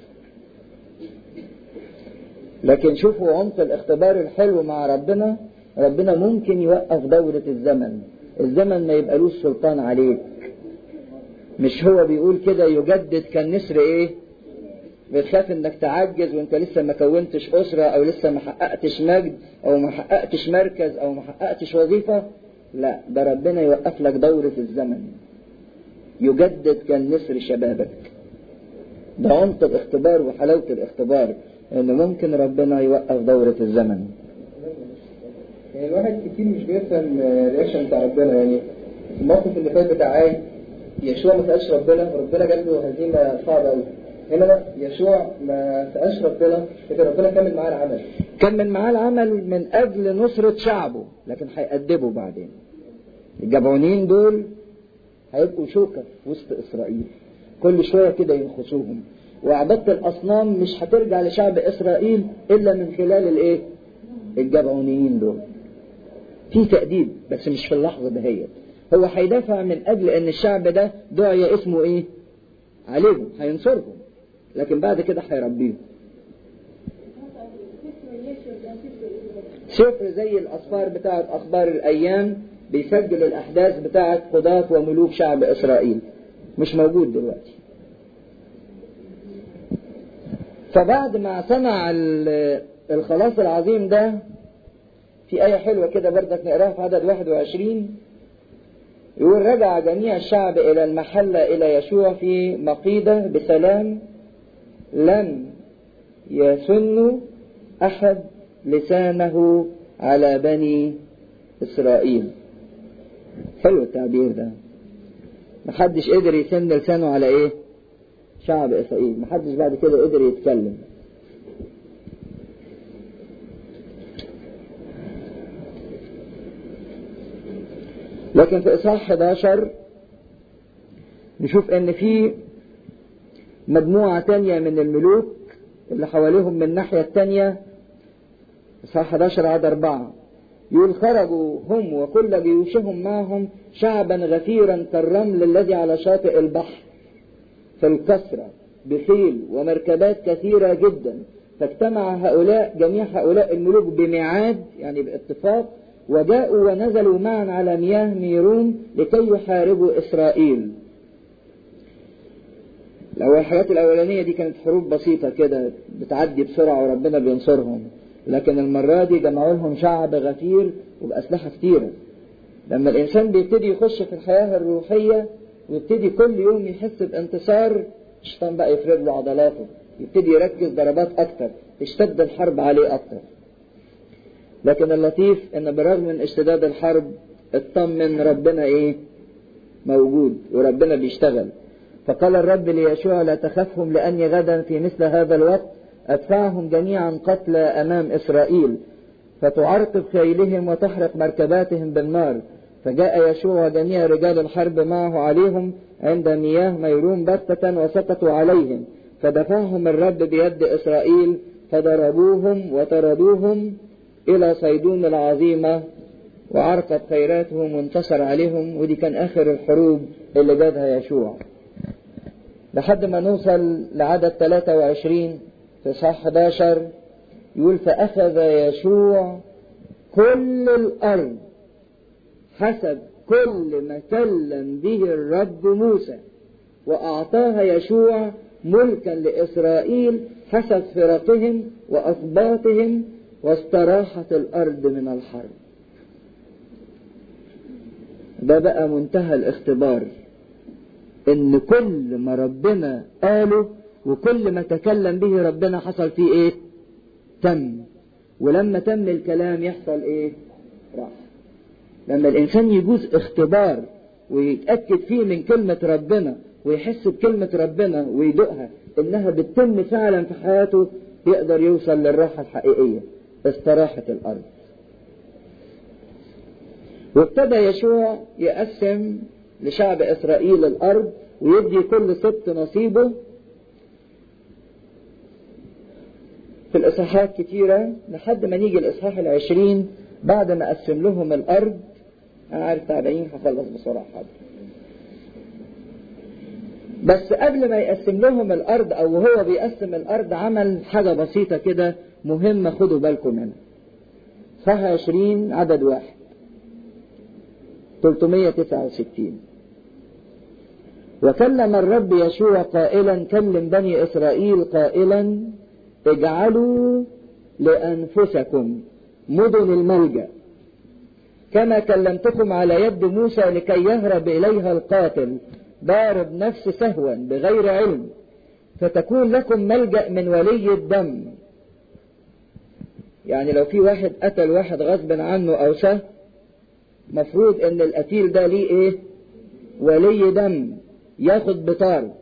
Speaker 1: لكن شوفوا عمق الاختبار الحلو مع ربنا ربنا ممكن يوقف دورة الزمن الزمن ما يبقالوش سلطان عليك مش هو بيقول كده يجدد كالنسر ايه بتخاف انك تعجز وانت لسه ما كونتش اسرة او لسه ما حققتش مجد او ما حققتش مركز او ما حققتش وظيفة لا ده ربنا يوقف لك دورة الزمن يجدد كالنسر شبابك ده عمق الاختبار وحلاوة الاختبار ان ممكن ربنا يوقف دورة الزمن
Speaker 6: يعني الواحد كتير مش بيفهم الرياكشن بتاع ربنا يعني الموقف اللي فات بتاع عاي يشوع ما سألش ربنا وربنا جاب له هزيمة صعبة قوي هنا يشوع ما سألش ربنا لكن ربنا كمل معاه العمل
Speaker 1: كمل معاه العمل من أجل نصرة شعبه لكن هيأدبه بعدين الجبعونين دول هيبقوا شوكة في وسط إسرائيل كل شوية كده ينخسوهم وعبادة الأصنام مش هترجع لشعب إسرائيل إلا من خلال الإيه؟ الجبعونيين دول في تأديب بس مش في اللحظة دهيت هو هيدافع من أجل أن الشعب ده دعي اسمه إيه؟ عليهم هينصرهم لكن بعد كده هيربيهم سفر زي الأسفار بتاعت أخبار الأيام بيسجل الأحداث بتاعت قضاة وملوك شعب إسرائيل مش موجود دلوقتي فبعد ما سمع الخلاص العظيم ده في آية حلوة كده بردك نقراها في عدد 21 يقول رجع جميع الشعب إلى المحلة إلى يشوع في مقيدة بسلام لم يسن أحد لسانه على بني إسرائيل حلو التعبير ده محدش قدر يسن لسانه على إيه شعب إسرائيل محدش بعد كده قدر يتكلم لكن في إصحاح 11 نشوف إن في مجموعة تانية من الملوك اللي حواليهم من الناحية التانية إصحاح 11 عدد أربعة يقول خرجوا هم وكل جيوشهم معهم شعبا غفيرا كالرمل الذي على شاطئ البحر في الكسرة بخيل ومركبات كثيرة جدا فاجتمع هؤلاء جميع هؤلاء الملوك بميعاد يعني باتفاق وجاءوا ونزلوا معا على مياه ميرون لكي يحاربوا إسرائيل الأول الحاجات الأولانية دي كانت حروب بسيطة كده بتعدي بسرعة وربنا بينصرهم لكن المرة دي جمعوا لهم شعب غفير وبأسلحة كتيرة لما الإنسان بيبتدي يخش في الحياة الروحية ويبتدي كل يوم يحس بانتصار الشيطان بقى يفرد له عضلاته يبتدي يركز ضربات أكتر تشتد الحرب عليه أكتر لكن اللطيف ان بالرغم من اشتداد الحرب اطمن ربنا ايه موجود وربنا بيشتغل فقال الرب ليشوع لا تخفهم لاني غدا في مثل هذا الوقت ادفعهم جميعا قتلى امام اسرائيل فتعرقب خيلهم وتحرق مركباتهم بالنار فجاء يشوع وجميع رجال الحرب معه عليهم عند مياه ميرون بتة وسقطوا عليهم فدفعهم الرب بيد اسرائيل فضربوهم وطردوهم إلى صيدون العظيمة وعرقت خيراتهم وانتصر عليهم ودي كان آخر الحروب اللي جادها يشوع لحد ما نوصل لعدد 23 في صح 11 يقول فأخذ يشوع كل الأرض حسب كل ما كلم به الرب موسى وأعطاها يشوع ملكا لإسرائيل حسب فرقهم وأسباطهم واستراحت الأرض من الحرب ده بقى منتهى الاختبار ان كل ما ربنا قاله وكل ما تكلم به ربنا حصل فيه ايه تم ولما تم الكلام يحصل ايه راح لما الانسان يجوز اختبار ويتاكد فيه من كلمه ربنا ويحس بكلمه ربنا ويدوقها انها بتتم فعلا في حياته يقدر يوصل للراحه الحقيقيه استراحه الارض وابتدى يشوع يقسم لشعب إسرائيل الأرض ويدي كل سبط نصيبه في الإصحاحات كتيرة لحد ما نيجي الإصحاح العشرين بعد ما قسم لهم الأرض أنا عارف تعبانين هخلص بسرعة حاضر بس قبل ما يقسم لهم الأرض أو هو بيقسم الأرض عمل حاجة بسيطة كده مهمة خدوا بالكم منها صح 20 عدد واحد 369 وكلم الرب يشوع قائلا كلم بني إسرائيل قائلا اجعلوا لأنفسكم مدن الملجأ كما كلمتكم على يد موسى لكي يهرب إليها القاتل ضارب نفس سهوا بغير علم فتكون لكم ملجأ من ولي الدم يعني لو في واحد قتل واحد غصب عنه أو سه مفروض ان القتيل ده ليه ايه ولي دم ياخد بطار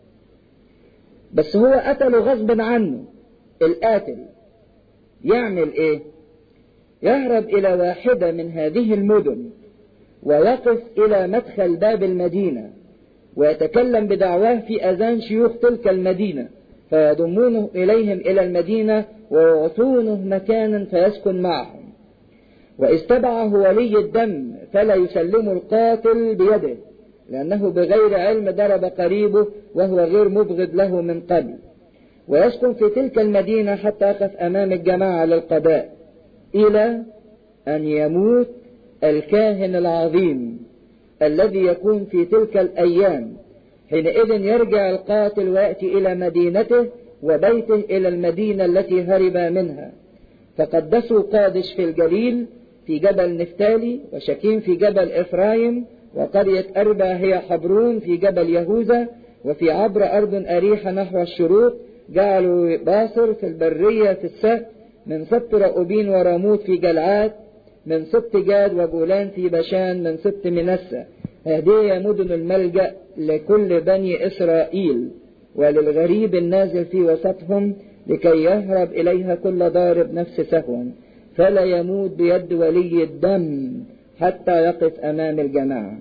Speaker 1: بس هو قتله غصب عنه القاتل يعمل ايه يهرب الى واحدة من هذه المدن ويقف الى مدخل باب المدينة ويتكلم بدعواه في اذان شيوخ تلك المدينة فيضمونه اليهم الى المدينة ويعطونه مكانا فيسكن معهم وإذ تبعه ولي الدم فلا يسلم القاتل بيده لأنه بغير علم ضرب قريبه وهو غير مبغض له من قبل ويسكن في تلك المدينة حتى يقف أمام الجماعة للقضاء إلى أن يموت الكاهن العظيم الذي يكون في تلك الأيام حينئذ يرجع القاتل ويأتي إلى مدينته وبيته إلى المدينة التي هرب منها فقدسوا قادش في الجليل في جبل نفتالي وشكيم في جبل إفرايم وقرية أربع هي حبرون في جبل يهوذا وفي عبر أرض أريحة نحو الشروق جعلوا باصر في البرية في السهل من سبت رأوبين وراموت في جلعاد من سبت جاد وجولان في بشان من سبت منسى هذه هي مدن الملجأ لكل بني إسرائيل وللغريب النازل في وسطهم لكي يهرب إليها كل ضارب نفس سهوا فلا يموت بيد ولي الدم حتى يقف أمام الجماعة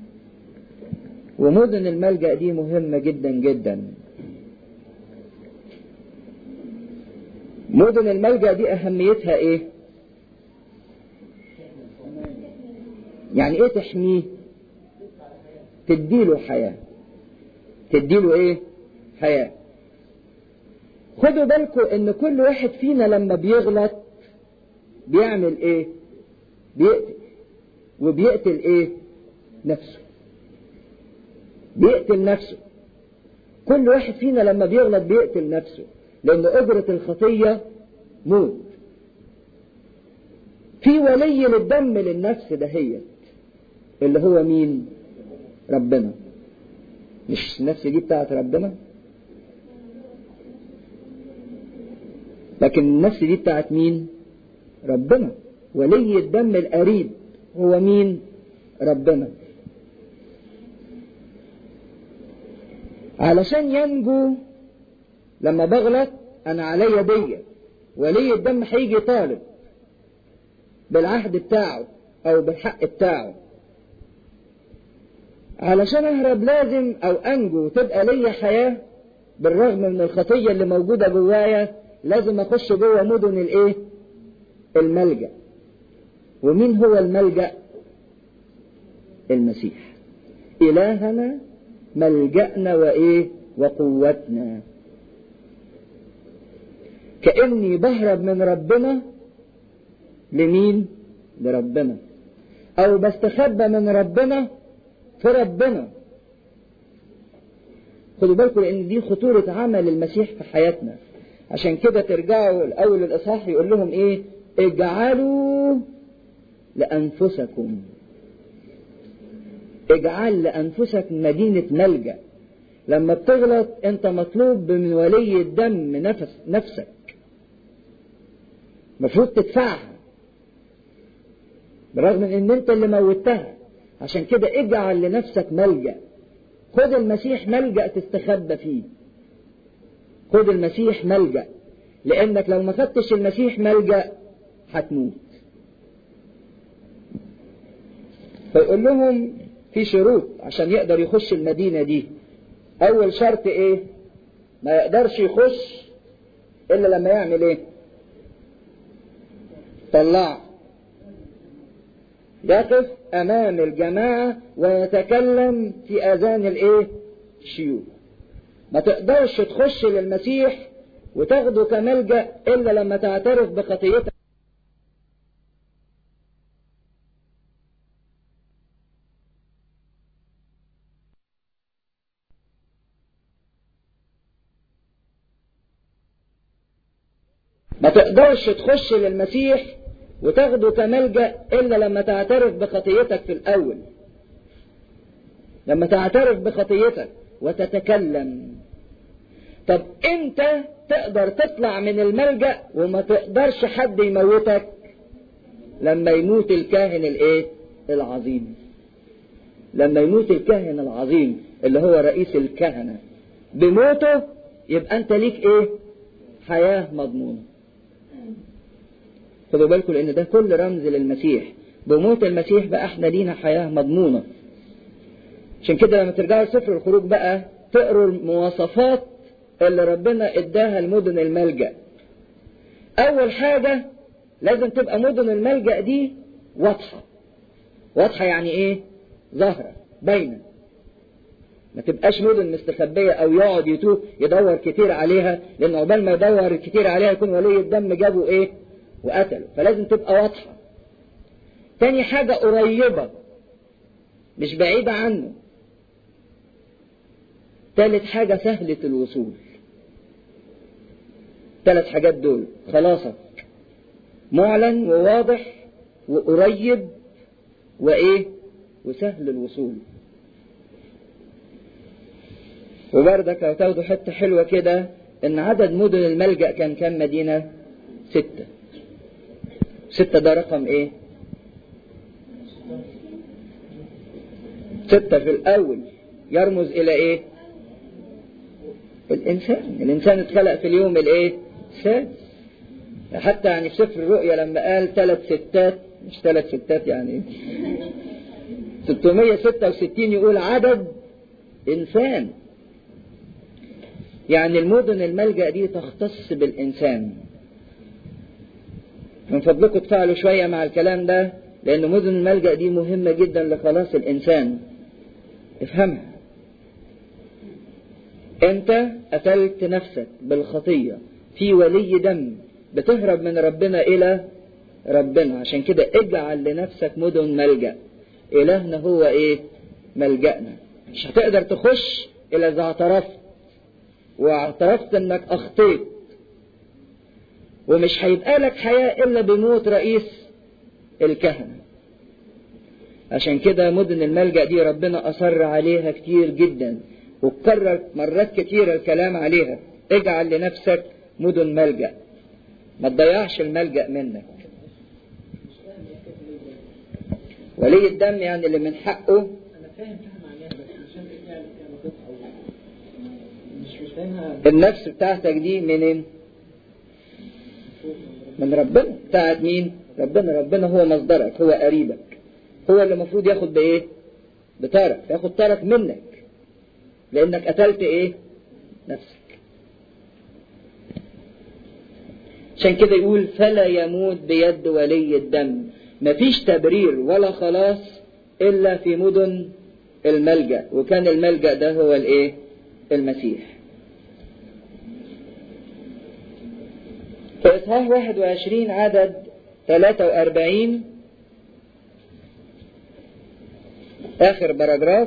Speaker 1: ومدن الملجأ دي مهمة جدا جدا مدن الملجأ دي أهميتها إيه؟ يعني إيه تحميه؟ تديله حياة تديله إيه؟ حياة خدوا بالكم إن كل واحد فينا لما بيغلط بيعمل إيه؟ بيقتل وبيقتل إيه؟ نفسه بيقتل نفسه كل واحد فينا لما بيغلط بيقتل نفسه لأن أجرة الخطية موت في ولي للدم للنفس دهيت اللي هو مين ربنا مش النفس دي بتاعت ربنا لكن النفس دي بتاعت مين ربنا ولي الدم القريب هو مين ربنا علشان ينجو لما بغلط انا عليا دية ولي الدم هيجي طالب بالعهد بتاعه او بالحق بتاعه علشان اهرب لازم او انجو تبقى ليا حياة بالرغم من الخطية اللي موجودة جوايا لازم اخش جوه مدن الايه الملجأ ومين هو الملجأ المسيح الهنا ملجأنا وايه وقوتنا كأني بهرب من ربنا لمين لربنا او بستخبى من ربنا في ربنا خدوا بالكم لان دي خطورة عمل المسيح في حياتنا عشان كده ترجعوا الاول الاصحاح يقول لهم ايه اجعلوا لانفسكم اجعل لانفسك مدينة ملجأ لما بتغلط انت مطلوب من ولي الدم نفس نفسك المفروض تدفعها برغم من ان انت اللي موتها عشان كده اجعل لنفسك ملجأ خد المسيح ملجأ تستخبى فيه خد المسيح ملجأ لانك لو ما خدتش المسيح ملجأ هتموت فيقول لهم في شروط عشان يقدر يخش المدينة دي اول شرط ايه ما يقدرش يخش الا لما يعمل ايه طلع يقف امام الجماعة ويتكلم في اذان الايه الشيوخ ما تقدرش تخش للمسيح وتاخده كملجأ الا لما تعترف بخطيتك ما تقدرش تخش للمسيح وتاخده كملجأ إلا لما تعترف بخطيتك في الأول لما تعترف بخطيتك وتتكلم طب انت تقدر تطلع من الملجأ وما تقدرش حد يموتك لما يموت الكاهن الايه العظيم لما يموت الكاهن العظيم اللي هو رئيس الكهنة بموته يبقى انت ليك ايه حياة مضمونة خدوا بالكم لان ده كل رمز للمسيح بموت المسيح بقى احنا لينا حياة مضمونة عشان كده لما ترجعوا لسفر الخروج بقى تقروا المواصفات اللي ربنا اداها لمدن الملجأ اول حاجة لازم تبقى مدن الملجأ دي واضحة واضحة يعني ايه ظاهرة باينة ما تبقاش مدن مستخبية او يقعد يتوه يدور كتير عليها لان عقبال ما يدور كتير عليها يكون ولي الدم جابه ايه وقتله فلازم تبقى واضحة تاني حاجة قريبة مش بعيدة عنه تالت حاجة سهلة الوصول ثلاث حاجات دول خلاصك معلن وواضح وقريب وايه وسهل الوصول وبردك لو تاخدوا حتة حلوة كده ان عدد مدن الملجأ كان كام مدينة ستة ستة ده رقم ايه ستة في الاول يرمز الى ايه الانسان الانسان اتخلق في اليوم الايه السادس حتى يعني في سفر الرؤيا لما قال ثلاث ستات مش ثلاث ستات يعني 666 يقول عدد انسان يعني المدن الملجأ دي تختص بالإنسان من فضلكم تفعلوا شوية مع الكلام ده لأن مدن الملجأ دي مهمة جدا لخلاص الإنسان افهمها أنت قتلت نفسك بالخطية في ولي دم بتهرب من ربنا إلى ربنا عشان كده اجعل لنفسك مدن ملجأ إلهنا هو إيه ملجأنا مش هتقدر تخش إلا إذا اعترفت واعترفت انك اخطيت ومش هيبقى لك حياة الا بموت رئيس الكهنة عشان كده مدن الملجأ دي ربنا اصر عليها كتير جدا وكرر مرات كتير الكلام عليها اجعل لنفسك مدن ملجأ ما تضيعش الملجأ منك ولي الدم يعني اللي من حقه
Speaker 5: انا فاهم فاهم معناها بس مش فاهم ايه يعني يعني قطعه مش مش فاهمها
Speaker 1: النفس بتاعتك دي منين من ربنا بتاعت مين ربنا ربنا هو مصدرك هو قريبك هو اللي المفروض ياخد بايه بطارك ياخد طارك منك لانك قتلت ايه نفسك عشان كده يقول فلا يموت بيد ولي الدم مفيش تبرير ولا خلاص الا في مدن الملجأ وكان الملجأ ده هو الايه المسيح في إصحاح 21 عدد 43 آخر باراجراف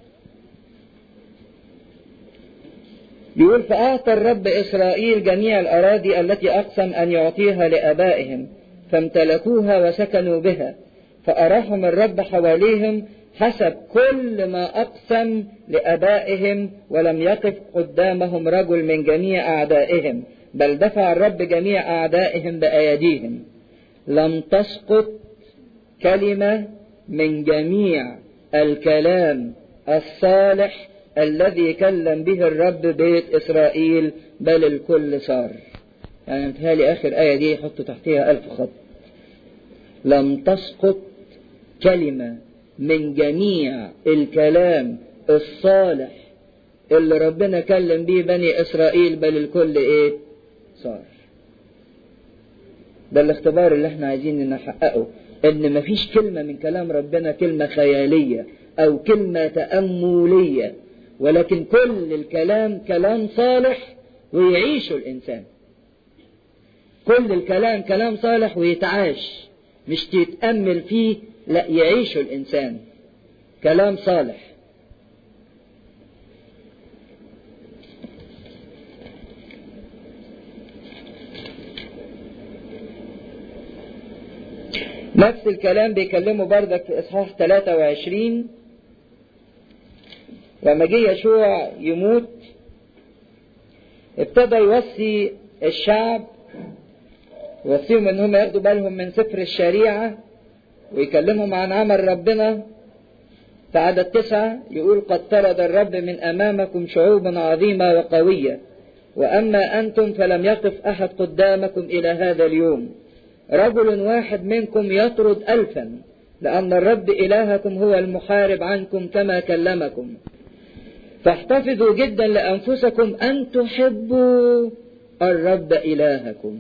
Speaker 1: يقول فأعطى الرب إسرائيل جميع الأراضي التي أقسم أن يعطيها لآبائهم فامتلكوها وسكنوا بها فأراهم الرب حواليهم حسب كل ما أقسم لآبائهم ولم يقف قدامهم رجل من جميع أعدائهم بل دفع الرب جميع أعدائهم بأيديهم لم تسقط كلمة من جميع الكلام الصالح الذي كلم به الرب بيت إسرائيل بل الكل صار يعني متهيألي آخر آية دي يحطوا تحتها ألف خط لم تسقط كلمة من جميع الكلام الصالح اللي ربنا كلم بيه بني إسرائيل بل الكل إيه صار ده الاختبار اللي احنا عايزين نحققه ان مفيش كلمة من كلام ربنا كلمة خيالية او كلمة تأملية ولكن كل الكلام كلام صالح ويعيشه الانسان كل الكلام كلام صالح ويتعاش مش تتأمل فيه لا يعيشه الانسان كلام صالح نفس الكلام بيكلمه بردك في اصحاح 23 لما جه يشوع يموت ابتدى يوصي الشعب يوصيهم انهم ياخدوا بالهم من سفر الشريعة ويكلمهم عن عمل ربنا في عدد تسعة يقول قد طرد الرب من أمامكم شعوبا عظيمة وقوية وأما أنتم فلم يقف أحد قدامكم إلى هذا اليوم رجل واحد منكم يطرد ألفا لأن الرب إلهكم هو المحارب عنكم كما كلمكم فاحتفظوا جدا لأنفسكم أن تحبوا الرب إلهكم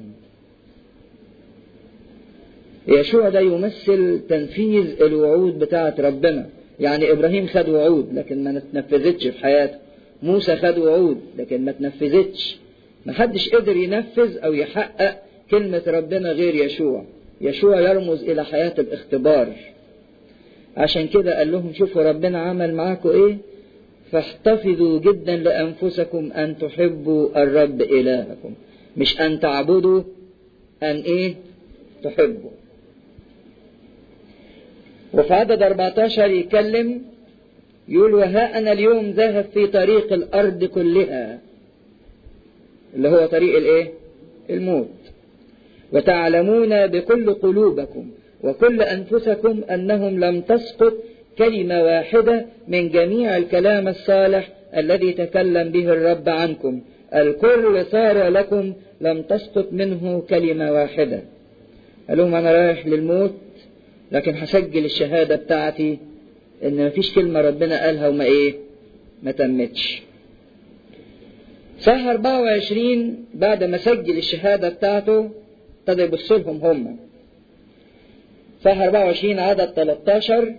Speaker 1: يشوع ده يمثل تنفيذ الوعود بتاعة ربنا يعني إبراهيم خد وعود لكن ما تنفذتش في حياته موسى خد وعود لكن ما تنفذتش محدش قدر ينفذ أو يحقق كلمة ربنا غير يشوع يشوع يرمز إلى حياة الاختبار عشان كده قال لهم شوفوا ربنا عمل معاكم إيه فاحتفظوا جدا لأنفسكم أن تحبوا الرب إلهكم مش أن تعبدوا أن إيه تحبوا وفي عدد 14 يتكلم يقول وها أنا اليوم ذاهب في طريق الأرض كلها اللي هو طريق الإيه الموت وتعلمون بكل قلوبكم وكل أنفسكم أنهم لم تسقط كلمة واحدة من جميع الكلام الصالح الذي تكلم به الرب عنكم الكل صار لكم لم تسقط منه كلمة واحدة قال لهم أنا رايح للموت لكن هسجل الشهادة بتاعتي إن مفيش كلمة ربنا قالها وما إيه ما تمتش صح 24 بعد ما سجل الشهادة بتاعته ابتدى يبص لهم هم صح 24 عدد 13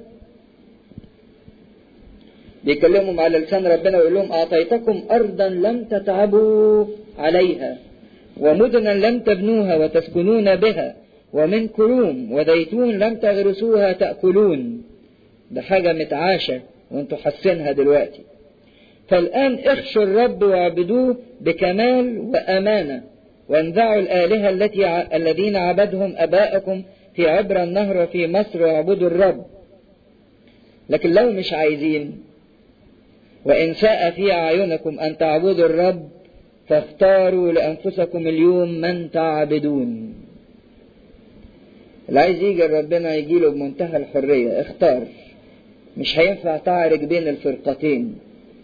Speaker 1: بيكلمهم على لسان ربنا ويقول لهم أعطيتكم أرضا لم تتعبوا عليها ومدنا لم تبنوها وتسكنون بها ومن كروم وزيتون لم تغرسوها تأكلون ده حاجة متعاشة وانتوا حاسينها دلوقتي فالآن اخشوا الرب واعبدوه بكمال وأمانة وانزعوا الآلهة التي ع... الذين عبدهم أباءكم في عبر النهر وفي مصر واعبدوا الرب لكن لو مش عايزين وإن شاء في أعينكم أن تعبدوا الرب فاختاروا لأنفسكم اليوم من تعبدون اللي عايز يجي ربنا يجي له بمنتهى الحرية اختار مش هينفع تعرج بين الفرقتين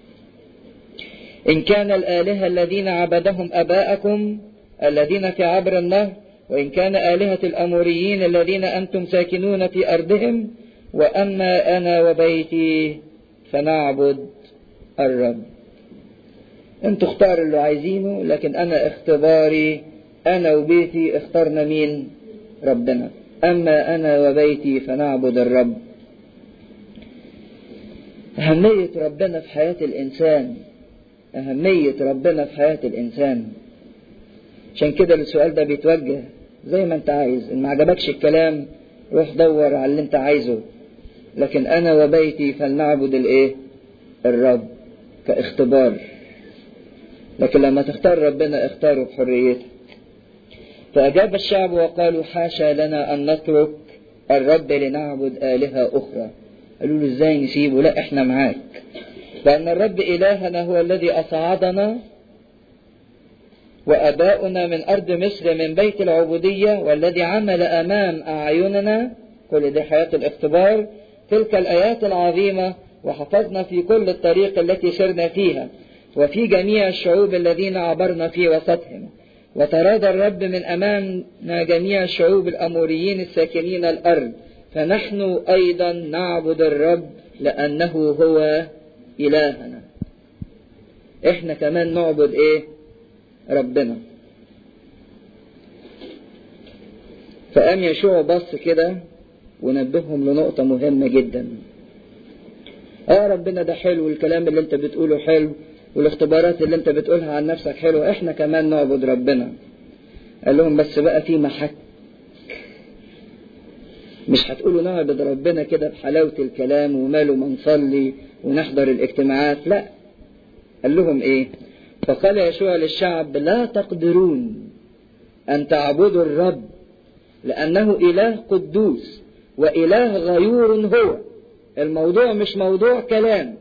Speaker 1: إن كان الآلهة الذين عبدهم أباءكم الذين في عبر النهر وإن كان آلهة الأموريين الذين أنتم ساكنون في أرضهم وأما أنا وبيتي فنعبد الرب انتوا اختاروا اللي عايزينه لكن أنا اختباري أنا وبيتي اخترنا مين ربنا أما أنا وبيتي فنعبد الرب أهمية ربنا في حياة الإنسان أهمية ربنا في حياة الإنسان عشان كده السؤال ده بيتوجه زي ما انت عايز ان ما عجبكش الكلام روح دور على اللي انت عايزه لكن انا وبيتي فلنعبد الايه الرب كاختبار لكن لما تختار ربنا اختاره بحريتك فأجاب الشعب وقالوا حاشا لنا أن نترك الرب لنعبد آلهة أخرى قالوا له ازاي نسيبه لا احنا معاك لأن الرب إلهنا هو الذي أصعدنا وأباؤنا من أرض مصر من بيت العبودية والذي عمل أمام أعيننا كل دي حياة الاختبار تلك الآيات العظيمة وحفظنا في كل الطريق التي سرنا فيها وفي جميع الشعوب الذين عبرنا في وسطهم وتراد الرب من أمامنا جميع الشعوب الأموريين الساكنين الأرض فنحن أيضا نعبد الرب لأنه هو إلهنا إحنا كمان نعبد إيه ربنا فقام يشوع بص كده ونبههم لنقطة مهمة جدا اه ربنا ده حلو الكلام اللي انت بتقوله حلو والاختبارات اللي انت بتقولها عن نفسك حلو احنا كمان نعبد ربنا قال لهم بس بقى في محك مش هتقولوا نعبد ربنا كده بحلاوة الكلام وماله ما نصلي ونحضر الاجتماعات لا قال لهم ايه فقال يشوع للشعب لا تقدرون ان تعبدوا الرب لانه اله قدوس واله غيور هو الموضوع مش موضوع كلام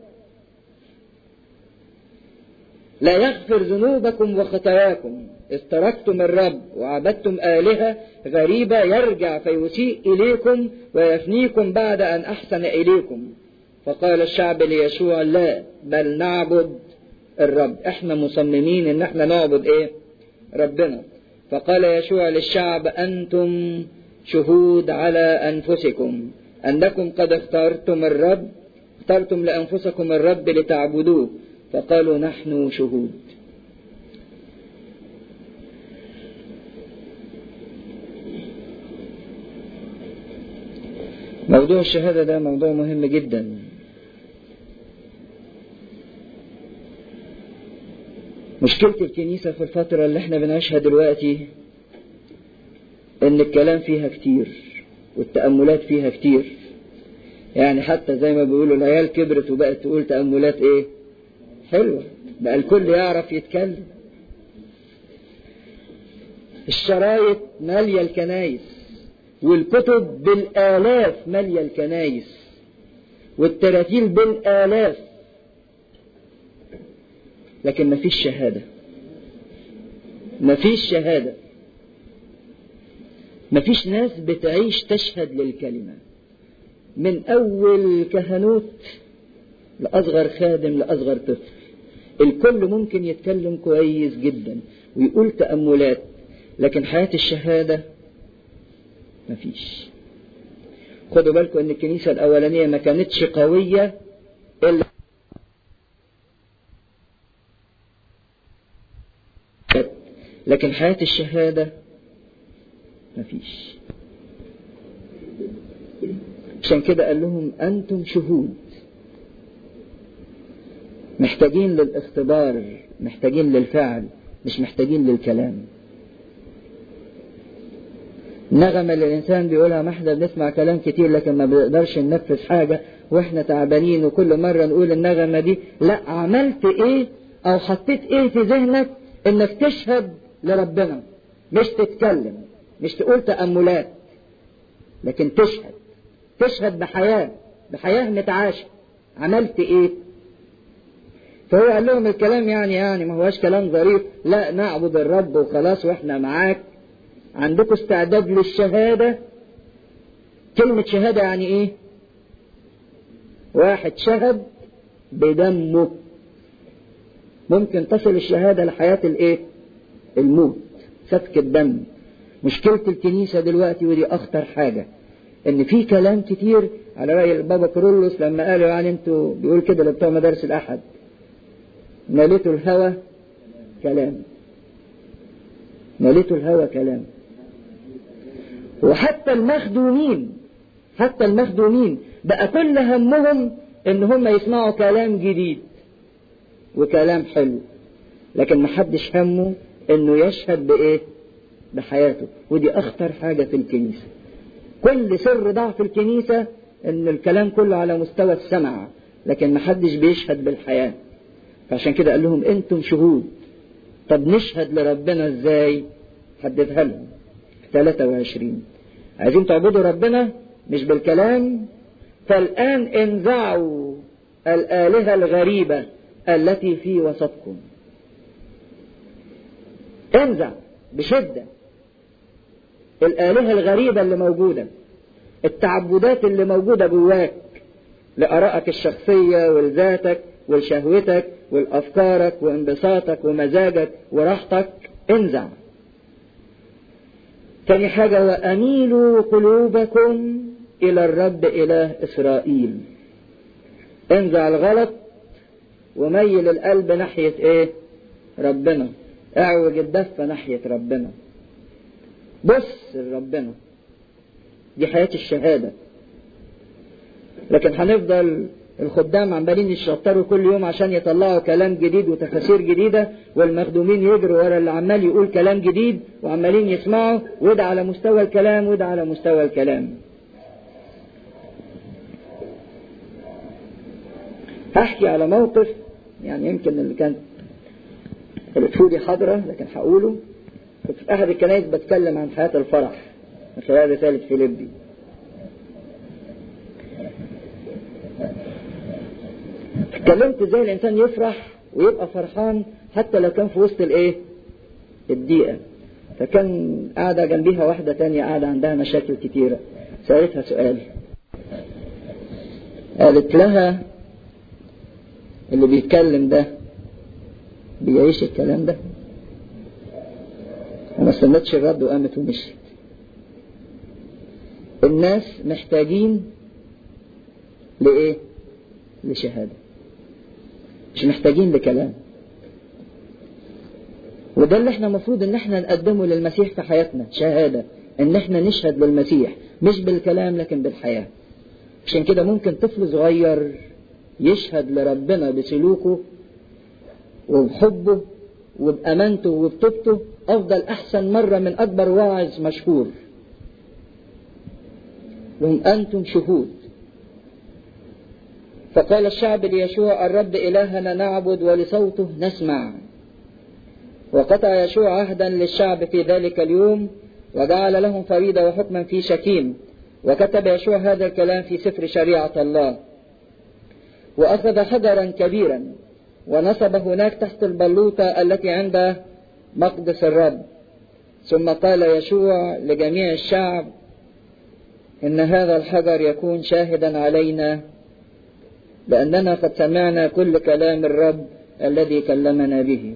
Speaker 1: لا يغفر ذنوبكم وخطاياكم إذ تركتم الرب وعبدتم آلهة غريبة يرجع فيسيء إليكم ويفنيكم بعد أن أحسن إليكم فقال الشعب ليشوع لا بل نعبد الرب احنا مصممين ان احنا نعبد ايه ربنا فقال يشوع للشعب انتم شهود على انفسكم انكم قد اخترتم الرب اخترتم لانفسكم الرب لتعبدوه فقالوا نحن شهود موضوع الشهادة ده موضوع مهم جدا مشكلة الكنيسة في الفترة اللي احنا بنعيشها دلوقتي ان الكلام فيها كتير والتأملات فيها كتير يعني حتى زي ما بيقولوا العيال كبرت وبقت تقول تأملات ايه حلوة بقى الكل يعرف يتكلم الشرايط مالية الكنايس والكتب بالآلاف مالية الكنايس والتراتيل بالآلاف لكن مفيش شهادة مفيش شهادة مفيش ناس بتعيش تشهد للكلمة من أول كهنوت لأصغر خادم لأصغر طفل الكل ممكن يتكلم كويس جدا ويقول تأملات لكن حياة الشهادة مفيش خدوا بالكم ان الكنيسة الاولانية ما كانتش قوية الا لكن حياة الشهادة مفيش عشان كده قال لهم انتم شهود محتاجين للاختبار محتاجين للفعل مش محتاجين للكلام النغمة اللي الإنسان بيقولها ما احنا بنسمع كلام كتير لكن ما بنقدرش ننفذ حاجة واحنا تعبانين وكل مرة نقول النغمة دي لا عملت ايه او حطيت ايه في ذهنك انك تشهد لربنا مش تتكلم مش تقول تأملات لكن تشهد تشهد بحياة بحياة متعاشة عملت ايه فهو قال لهم الكلام يعني يعني ما هواش كلام ظريف لا نعبد الرب وخلاص واحنا معاك عندكم استعداد للشهادة كلمة شهادة يعني ايه واحد شهد بدمه ممكن تصل الشهادة لحياة الايه الموت سفك الدم مشكلة الكنيسة دلوقتي ودي اخطر حاجة ان في كلام كتير على رأي البابا كرولوس لما قالوا يعني انتوا بيقول كده لبتوع مدارس الاحد مليتوا الهوى كلام مليتوا الهوى كلام وحتى المخدومين حتى المخدومين بقى كل همهم ان هم يسمعوا كلام جديد وكلام حلو لكن محدش همه انه يشهد بايه بحياته ودي أخطر حاجة في الكنيسة كل سر ضعف الكنيسة إن الكلام كله على مستوى السمع لكن محدش بيشهد بالحياة فعشان كده قال لهم أنتم شهود طب نشهد لربنا إزاي حددها لهم 23 عايزين تعبدوا ربنا مش بالكلام فالآن انزعوا الآلهة الغريبة التي في وسطكم انزع بشدة الآلهة الغريبة اللي موجودة التعبدات اللي موجودة جواك لآرائك الشخصية ولذاتك ولشهوتك ولأفكارك وانبساطك ومزاجك وراحتك انزع تاني حاجة وأميلوا قلوبكم إلى الرب إله إسرائيل انزع الغلط وميل القلب ناحية إيه؟ ربنا اعوج الدفة ناحية ربنا بص لربنا دي حياة الشهادة لكن هنفضل الخدام عمالين يشطروا كل يوم عشان يطلعوا كلام جديد وتفاسير جديدة والمخدومين يجروا ورا اللي عمال يقول كلام جديد وعمالين يسمعوا وده على مستوى الكلام وده على مستوى الكلام هحكي على موقف يعني يمكن اللي كانت الفودي حاضرة لكن هقوله كنت في أحد الكنائس بتكلم عن حياة الفرح من خلال رسالة فيليبي اتكلمت ازاي الانسان يفرح ويبقى فرحان حتى لو كان في وسط الايه الضيقه فكان قاعده جنبيها واحده تانية قاعده عندها مشاكل كتيره سالتها سؤال قالت لها اللي بيتكلم ده بيعيش الكلام ده وما استنتش الرد وقامت ومشيت الناس محتاجين لإيه؟ لشهادة مش محتاجين لكلام وده اللي احنا المفروض ان احنا نقدمه للمسيح في حياتنا شهادة ان احنا نشهد للمسيح مش بالكلام لكن بالحياة عشان كده ممكن طفل صغير يشهد لربنا بسلوكه وبحبه وبأمانته وبطوبته أفضل أحسن مرة من أكبر واعظ مشهور لهم أنتم شهود فقال الشعب ليشوع الرب إلهنا نعبد ولصوته نسمع وقطع يشوع عهدا للشعب في ذلك اليوم وجعل لهم فريضة وحكما في شكيم وكتب يشوع هذا الكلام في سفر شريعة الله وأخذ حجرا كبيرا ونصب هناك تحت البلوطة التي عند مقدس الرب ثم قال يشوع لجميع الشعب إن هذا الحجر يكون شاهدا علينا لأننا قد سمعنا كل كلام الرب الذي كلمنا به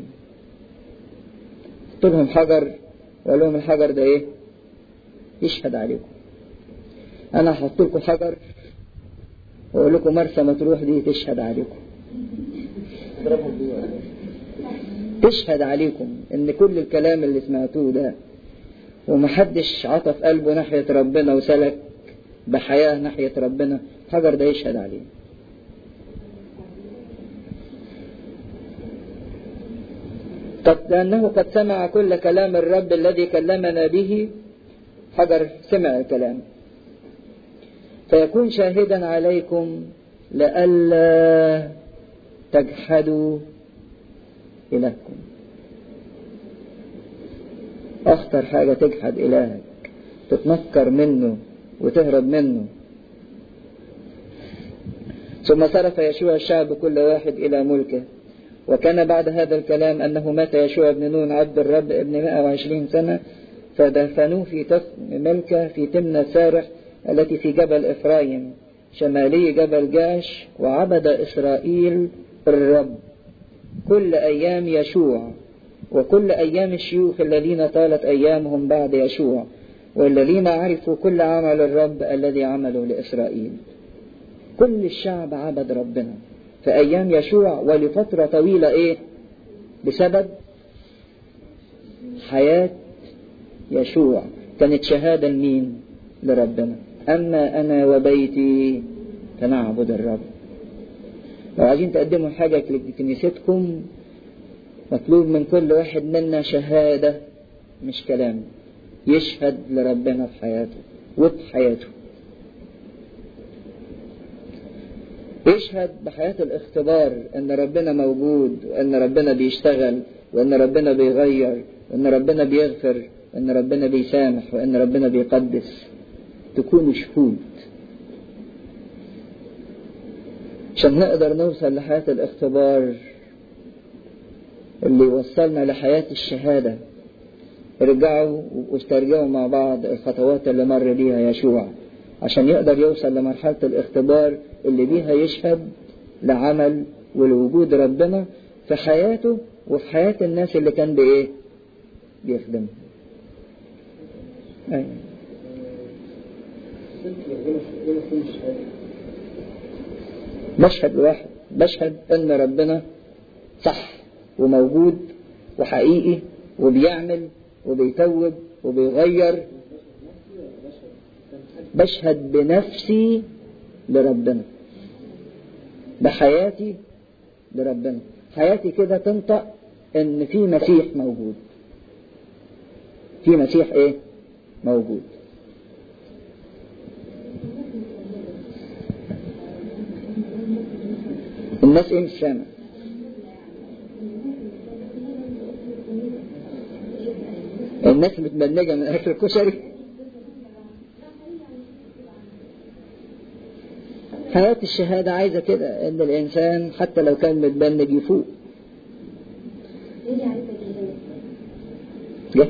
Speaker 1: قلت لهم حجر وقال لهم الحجر ده ايه يشهد عليكم انا هحط لكم حجر واقول لكم مرسى مطروح دي تشهد عليكم تشهد عليكم ان كل الكلام اللي سمعتوه ده ومحدش عطف قلبه ناحية ربنا وسلك بحياة ناحية ربنا الحجر ده يشهد عليه قد لأنه قد سمع كل كلام الرب الذي كلمنا به حجر سمع الكلام فيكون شاهدا عليكم لئلا تجحدوا إلهكم أخطر حاجة تجحد إلهك تتنكر منه وتهرب منه ثم صرف يشوع الشعب كل واحد إلى ملكه وكان بعد هذا الكلام أنه مات يشوع بن نون عبد الرب ابن 120 سنة فدفنوه في تخم ملكة في تمنى سارح التي في جبل إفرايم شمالي جبل جاش وعبد إسرائيل الرب كل أيام يشوع وكل أيام الشيوخ الذين طالت أيامهم بعد يشوع والذين عرفوا كل عمل الرب الذي عمله لإسرائيل كل الشعب عبد ربنا في أيام يشوع ولفترة طويلة إيه بسبب حياة يشوع كانت شهادة لمين لربنا أما أنا وبيتي فنعبد الرب لو عايزين تقدموا حاجة لكنيستكم مطلوب من كل واحد منا شهادة مش كلام يشهد لربنا في حياته وبحياته يشهد بحياة الاختبار ان ربنا موجود وان ربنا بيشتغل وان ربنا بيغير وان ربنا بيغفر وان ربنا بيسامح وان ربنا بيقدس تكونوا شهود عشان نقدر نوصل لحياة الاختبار اللي يوصلنا لحياة الشهادة ارجعوا واسترجعوا مع بعض الخطوات اللي مر بيها يشوع عشان يقدر يوصل لمرحلة الاختبار اللي بيها يشهد لعمل ولوجود ربنا في حياته وفي حياة الناس اللي كان بإيه؟ بيخدمهم. أيوة. بشهد لواحد بشهد ان ربنا صح وموجود وحقيقي وبيعمل وبيتوب وبيغير بشهد بنفسي لربنا بحياتي لربنا حياتي كده تنطق ان في مسيح موجود في مسيح ايه موجود الناس ايه مش سامع الناس متبنجة من اكل الكشري حياة الشهادة عايزة كده ان الانسان حتى لو كان متبنج يفوق جت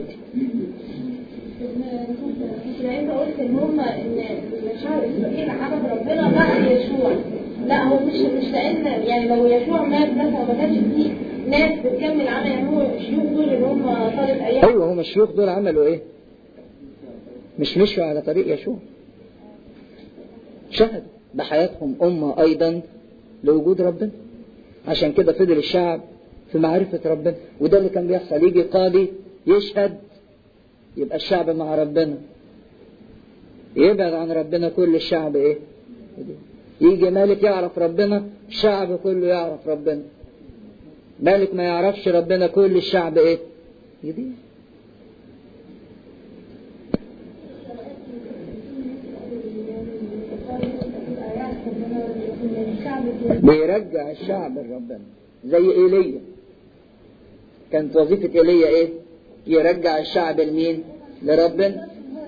Speaker 2: يعني انت قلت ان هم ان شعب اسرائيل عبد ربنا بعد يشوع لا هو مش مش لان يعني لو يشوع مات مثلا ما كانش فيه ناس بتكمل عمل يعني هو الشيوخ دول اللي هم طالب ايام
Speaker 1: ايوه هم الشيوخ دول عملوا ايه مش مشوا على طريق يشوع شهدوا بحياتهم أمة أيضا لوجود ربنا عشان كده فضل الشعب في معرفة ربنا وده اللي كان بيحصل يجي قاضي يشهد يبقى الشعب مع ربنا يبعد عن ربنا كل الشعب ايه يجي مالك يعرف ربنا الشعب كله يعرف ربنا مالك ما يعرفش ربنا كل الشعب ايه يضيع بيرجع الشعب لربنا زي ايليا كانت وظيفة ايليا ايه يرجع الشعب لمين لربنا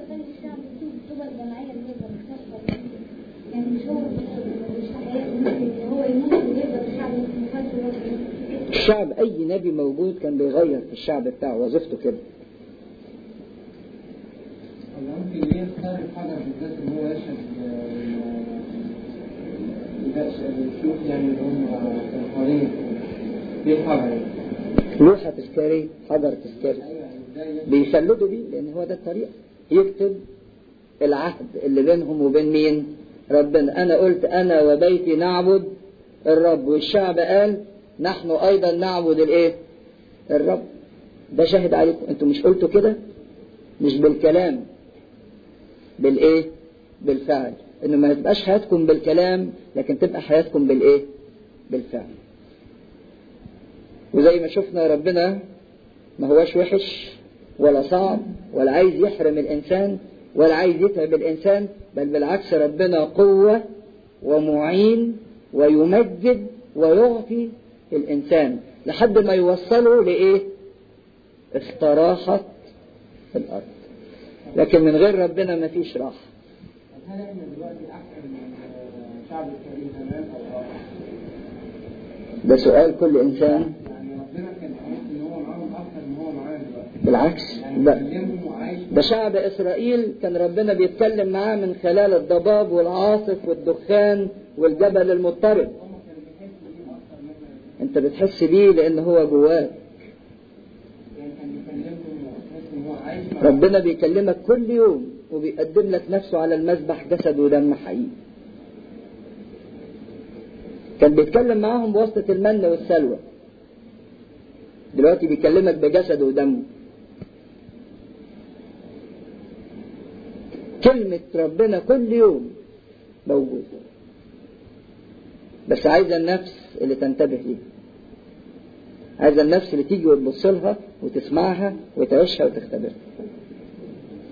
Speaker 1: الشعب اي نبي موجود كان بيغير في الشعب بتاعه وظيفته كده
Speaker 5: ممكن ليه يختار الحجر بالذات ان هو يشهد يشوف يعني اللي هم كانوا حوالين ليه الحجر
Speaker 1: لوحة تذكاري حجر تذكاري
Speaker 5: ايوه ازاي
Speaker 1: بيسلدوا بيه لان هو ده الطريق يكتب العهد اللي بينهم وبين مين ربنا انا قلت انا وبيتي نعبد الرب والشعب قال نحن ايضا نعبد الايه الرب ده شاهد عليكم انتوا مش قلتوا كده مش بالكلام بالايه بالفعل انه ما تبقاش حياتكم بالكلام لكن تبقى حياتكم بالايه بالفعل وزي ما شفنا ربنا ما هواش وحش ولا صعب ولا عايز يحرم الإنسان ولا عايز يتعب الإنسان بل بالعكس ربنا قوة ومعين ويمجد ويعطي الإنسان لحد ما يوصله لإيه؟ استراحة الأرض لكن من غير ربنا ما فيش راحة
Speaker 5: طب هل احنا دلوقتي احسن من شعب الكريم زمان او آخر؟
Speaker 1: ده سؤال كل إنسان
Speaker 5: يعني ربنا كان عارف ان هو معاهم اكتر من هو معانا دلوقتي
Speaker 1: بالعكس
Speaker 5: يعني
Speaker 1: لا
Speaker 5: بيكلمهم وعايش
Speaker 1: ده شعب إسرائيل كان ربنا بيتكلم معاه من خلال الضباب والعاصف والدخان والجبل المضطرب
Speaker 5: هم كانوا بيحسوا بيه اكتر مننا
Speaker 1: انت بتحس بيه لان هو جواك
Speaker 5: يعني كان بيكلمهم وتحس ان هو عايش مع
Speaker 1: ربنا بيكلمك كل يوم وبيقدم لك نفسه على المذبح جسد ودم حقيقي كان بيتكلم معاهم بواسطة المن والسلوى دلوقتي بيكلمك بجسد ودمه كلمة ربنا كل يوم موجودة بس عايزة النفس اللي تنتبه ليها عايزة النفس اللي تيجي وتبص لها وتسمعها وتعيشها وتختبرها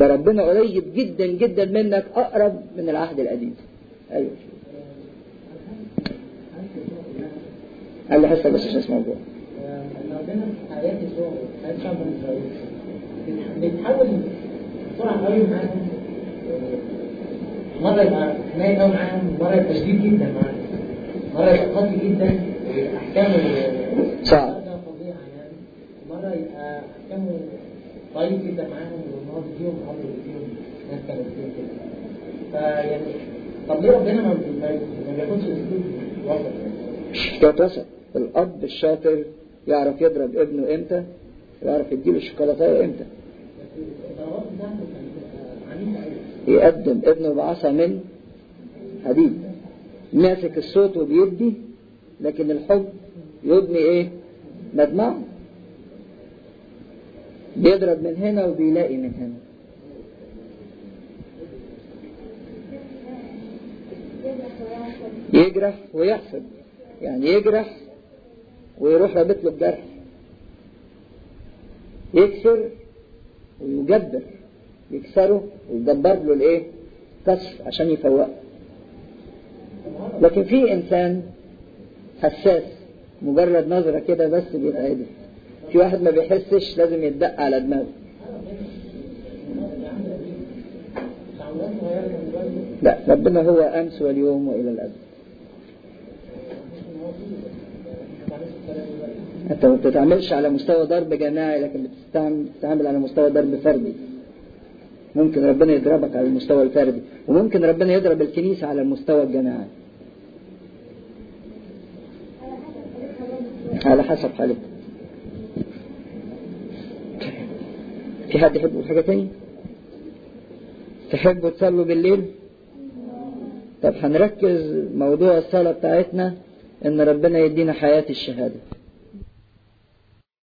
Speaker 1: ده ربنا قريب جدا جدا منك اقرب من العهد القديم ايوه قال لي حاسه بس عشان اسمع الموضوع
Speaker 5: ربنا في حياة الشغل حياة شعب إسرائيل بيتحول بسرعة قوي معاهم مرة يبقى حنين قوي معاهم مرة يبقى شديد جدا معاهم مرة يبقى قاسي جدا وأحكامه
Speaker 1: صعب
Speaker 5: فظيعة يعني مرة يبقى أحكامه طيب جدا معاهم وإن هو بيديهم أمر وبيديهم ناس كانت كده فيعني طب ليه ربنا ما ما بياخدش أسلوب وسط
Speaker 1: حكاية وسط الاب الشاطر يعرف يضرب ابنه امتى يعرف يديله الشوكولاته امتى
Speaker 5: الضربات بتاعته كانت عنيفة قوي
Speaker 1: يقدم ابنه بعصا من حديد ماسك الصوت وبيدي لكن الحب يبني ايه مدمع بيضرب من هنا وبيلاقي من هنا يجرح ويحسد يعني يجرح ويروح رابط له الجرح يكسر ويجبر يكسره ويدبر له الايه كسر عشان يفوقه لكن في انسان حساس مجرد نظرة كده بس بيبقى هدف في واحد ما بيحسش لازم يتدق على دماغه لا ربنا هو امس واليوم والى الابد انت ما بتتعاملش على مستوى ضرب جماعي لكن بتستعمل بتتعامل على مستوى ضرب فردي ممكن ربنا يضربك على المستوى الفردي وممكن ربنا يضرب الكنيسة على المستوى الجماعي على حسب حالته في حد يحب يقول حاجة تاني تحبوا تصلوا بالليل طب هنركز موضوع الصلاة بتاعتنا ان ربنا يدينا حياة الشهادة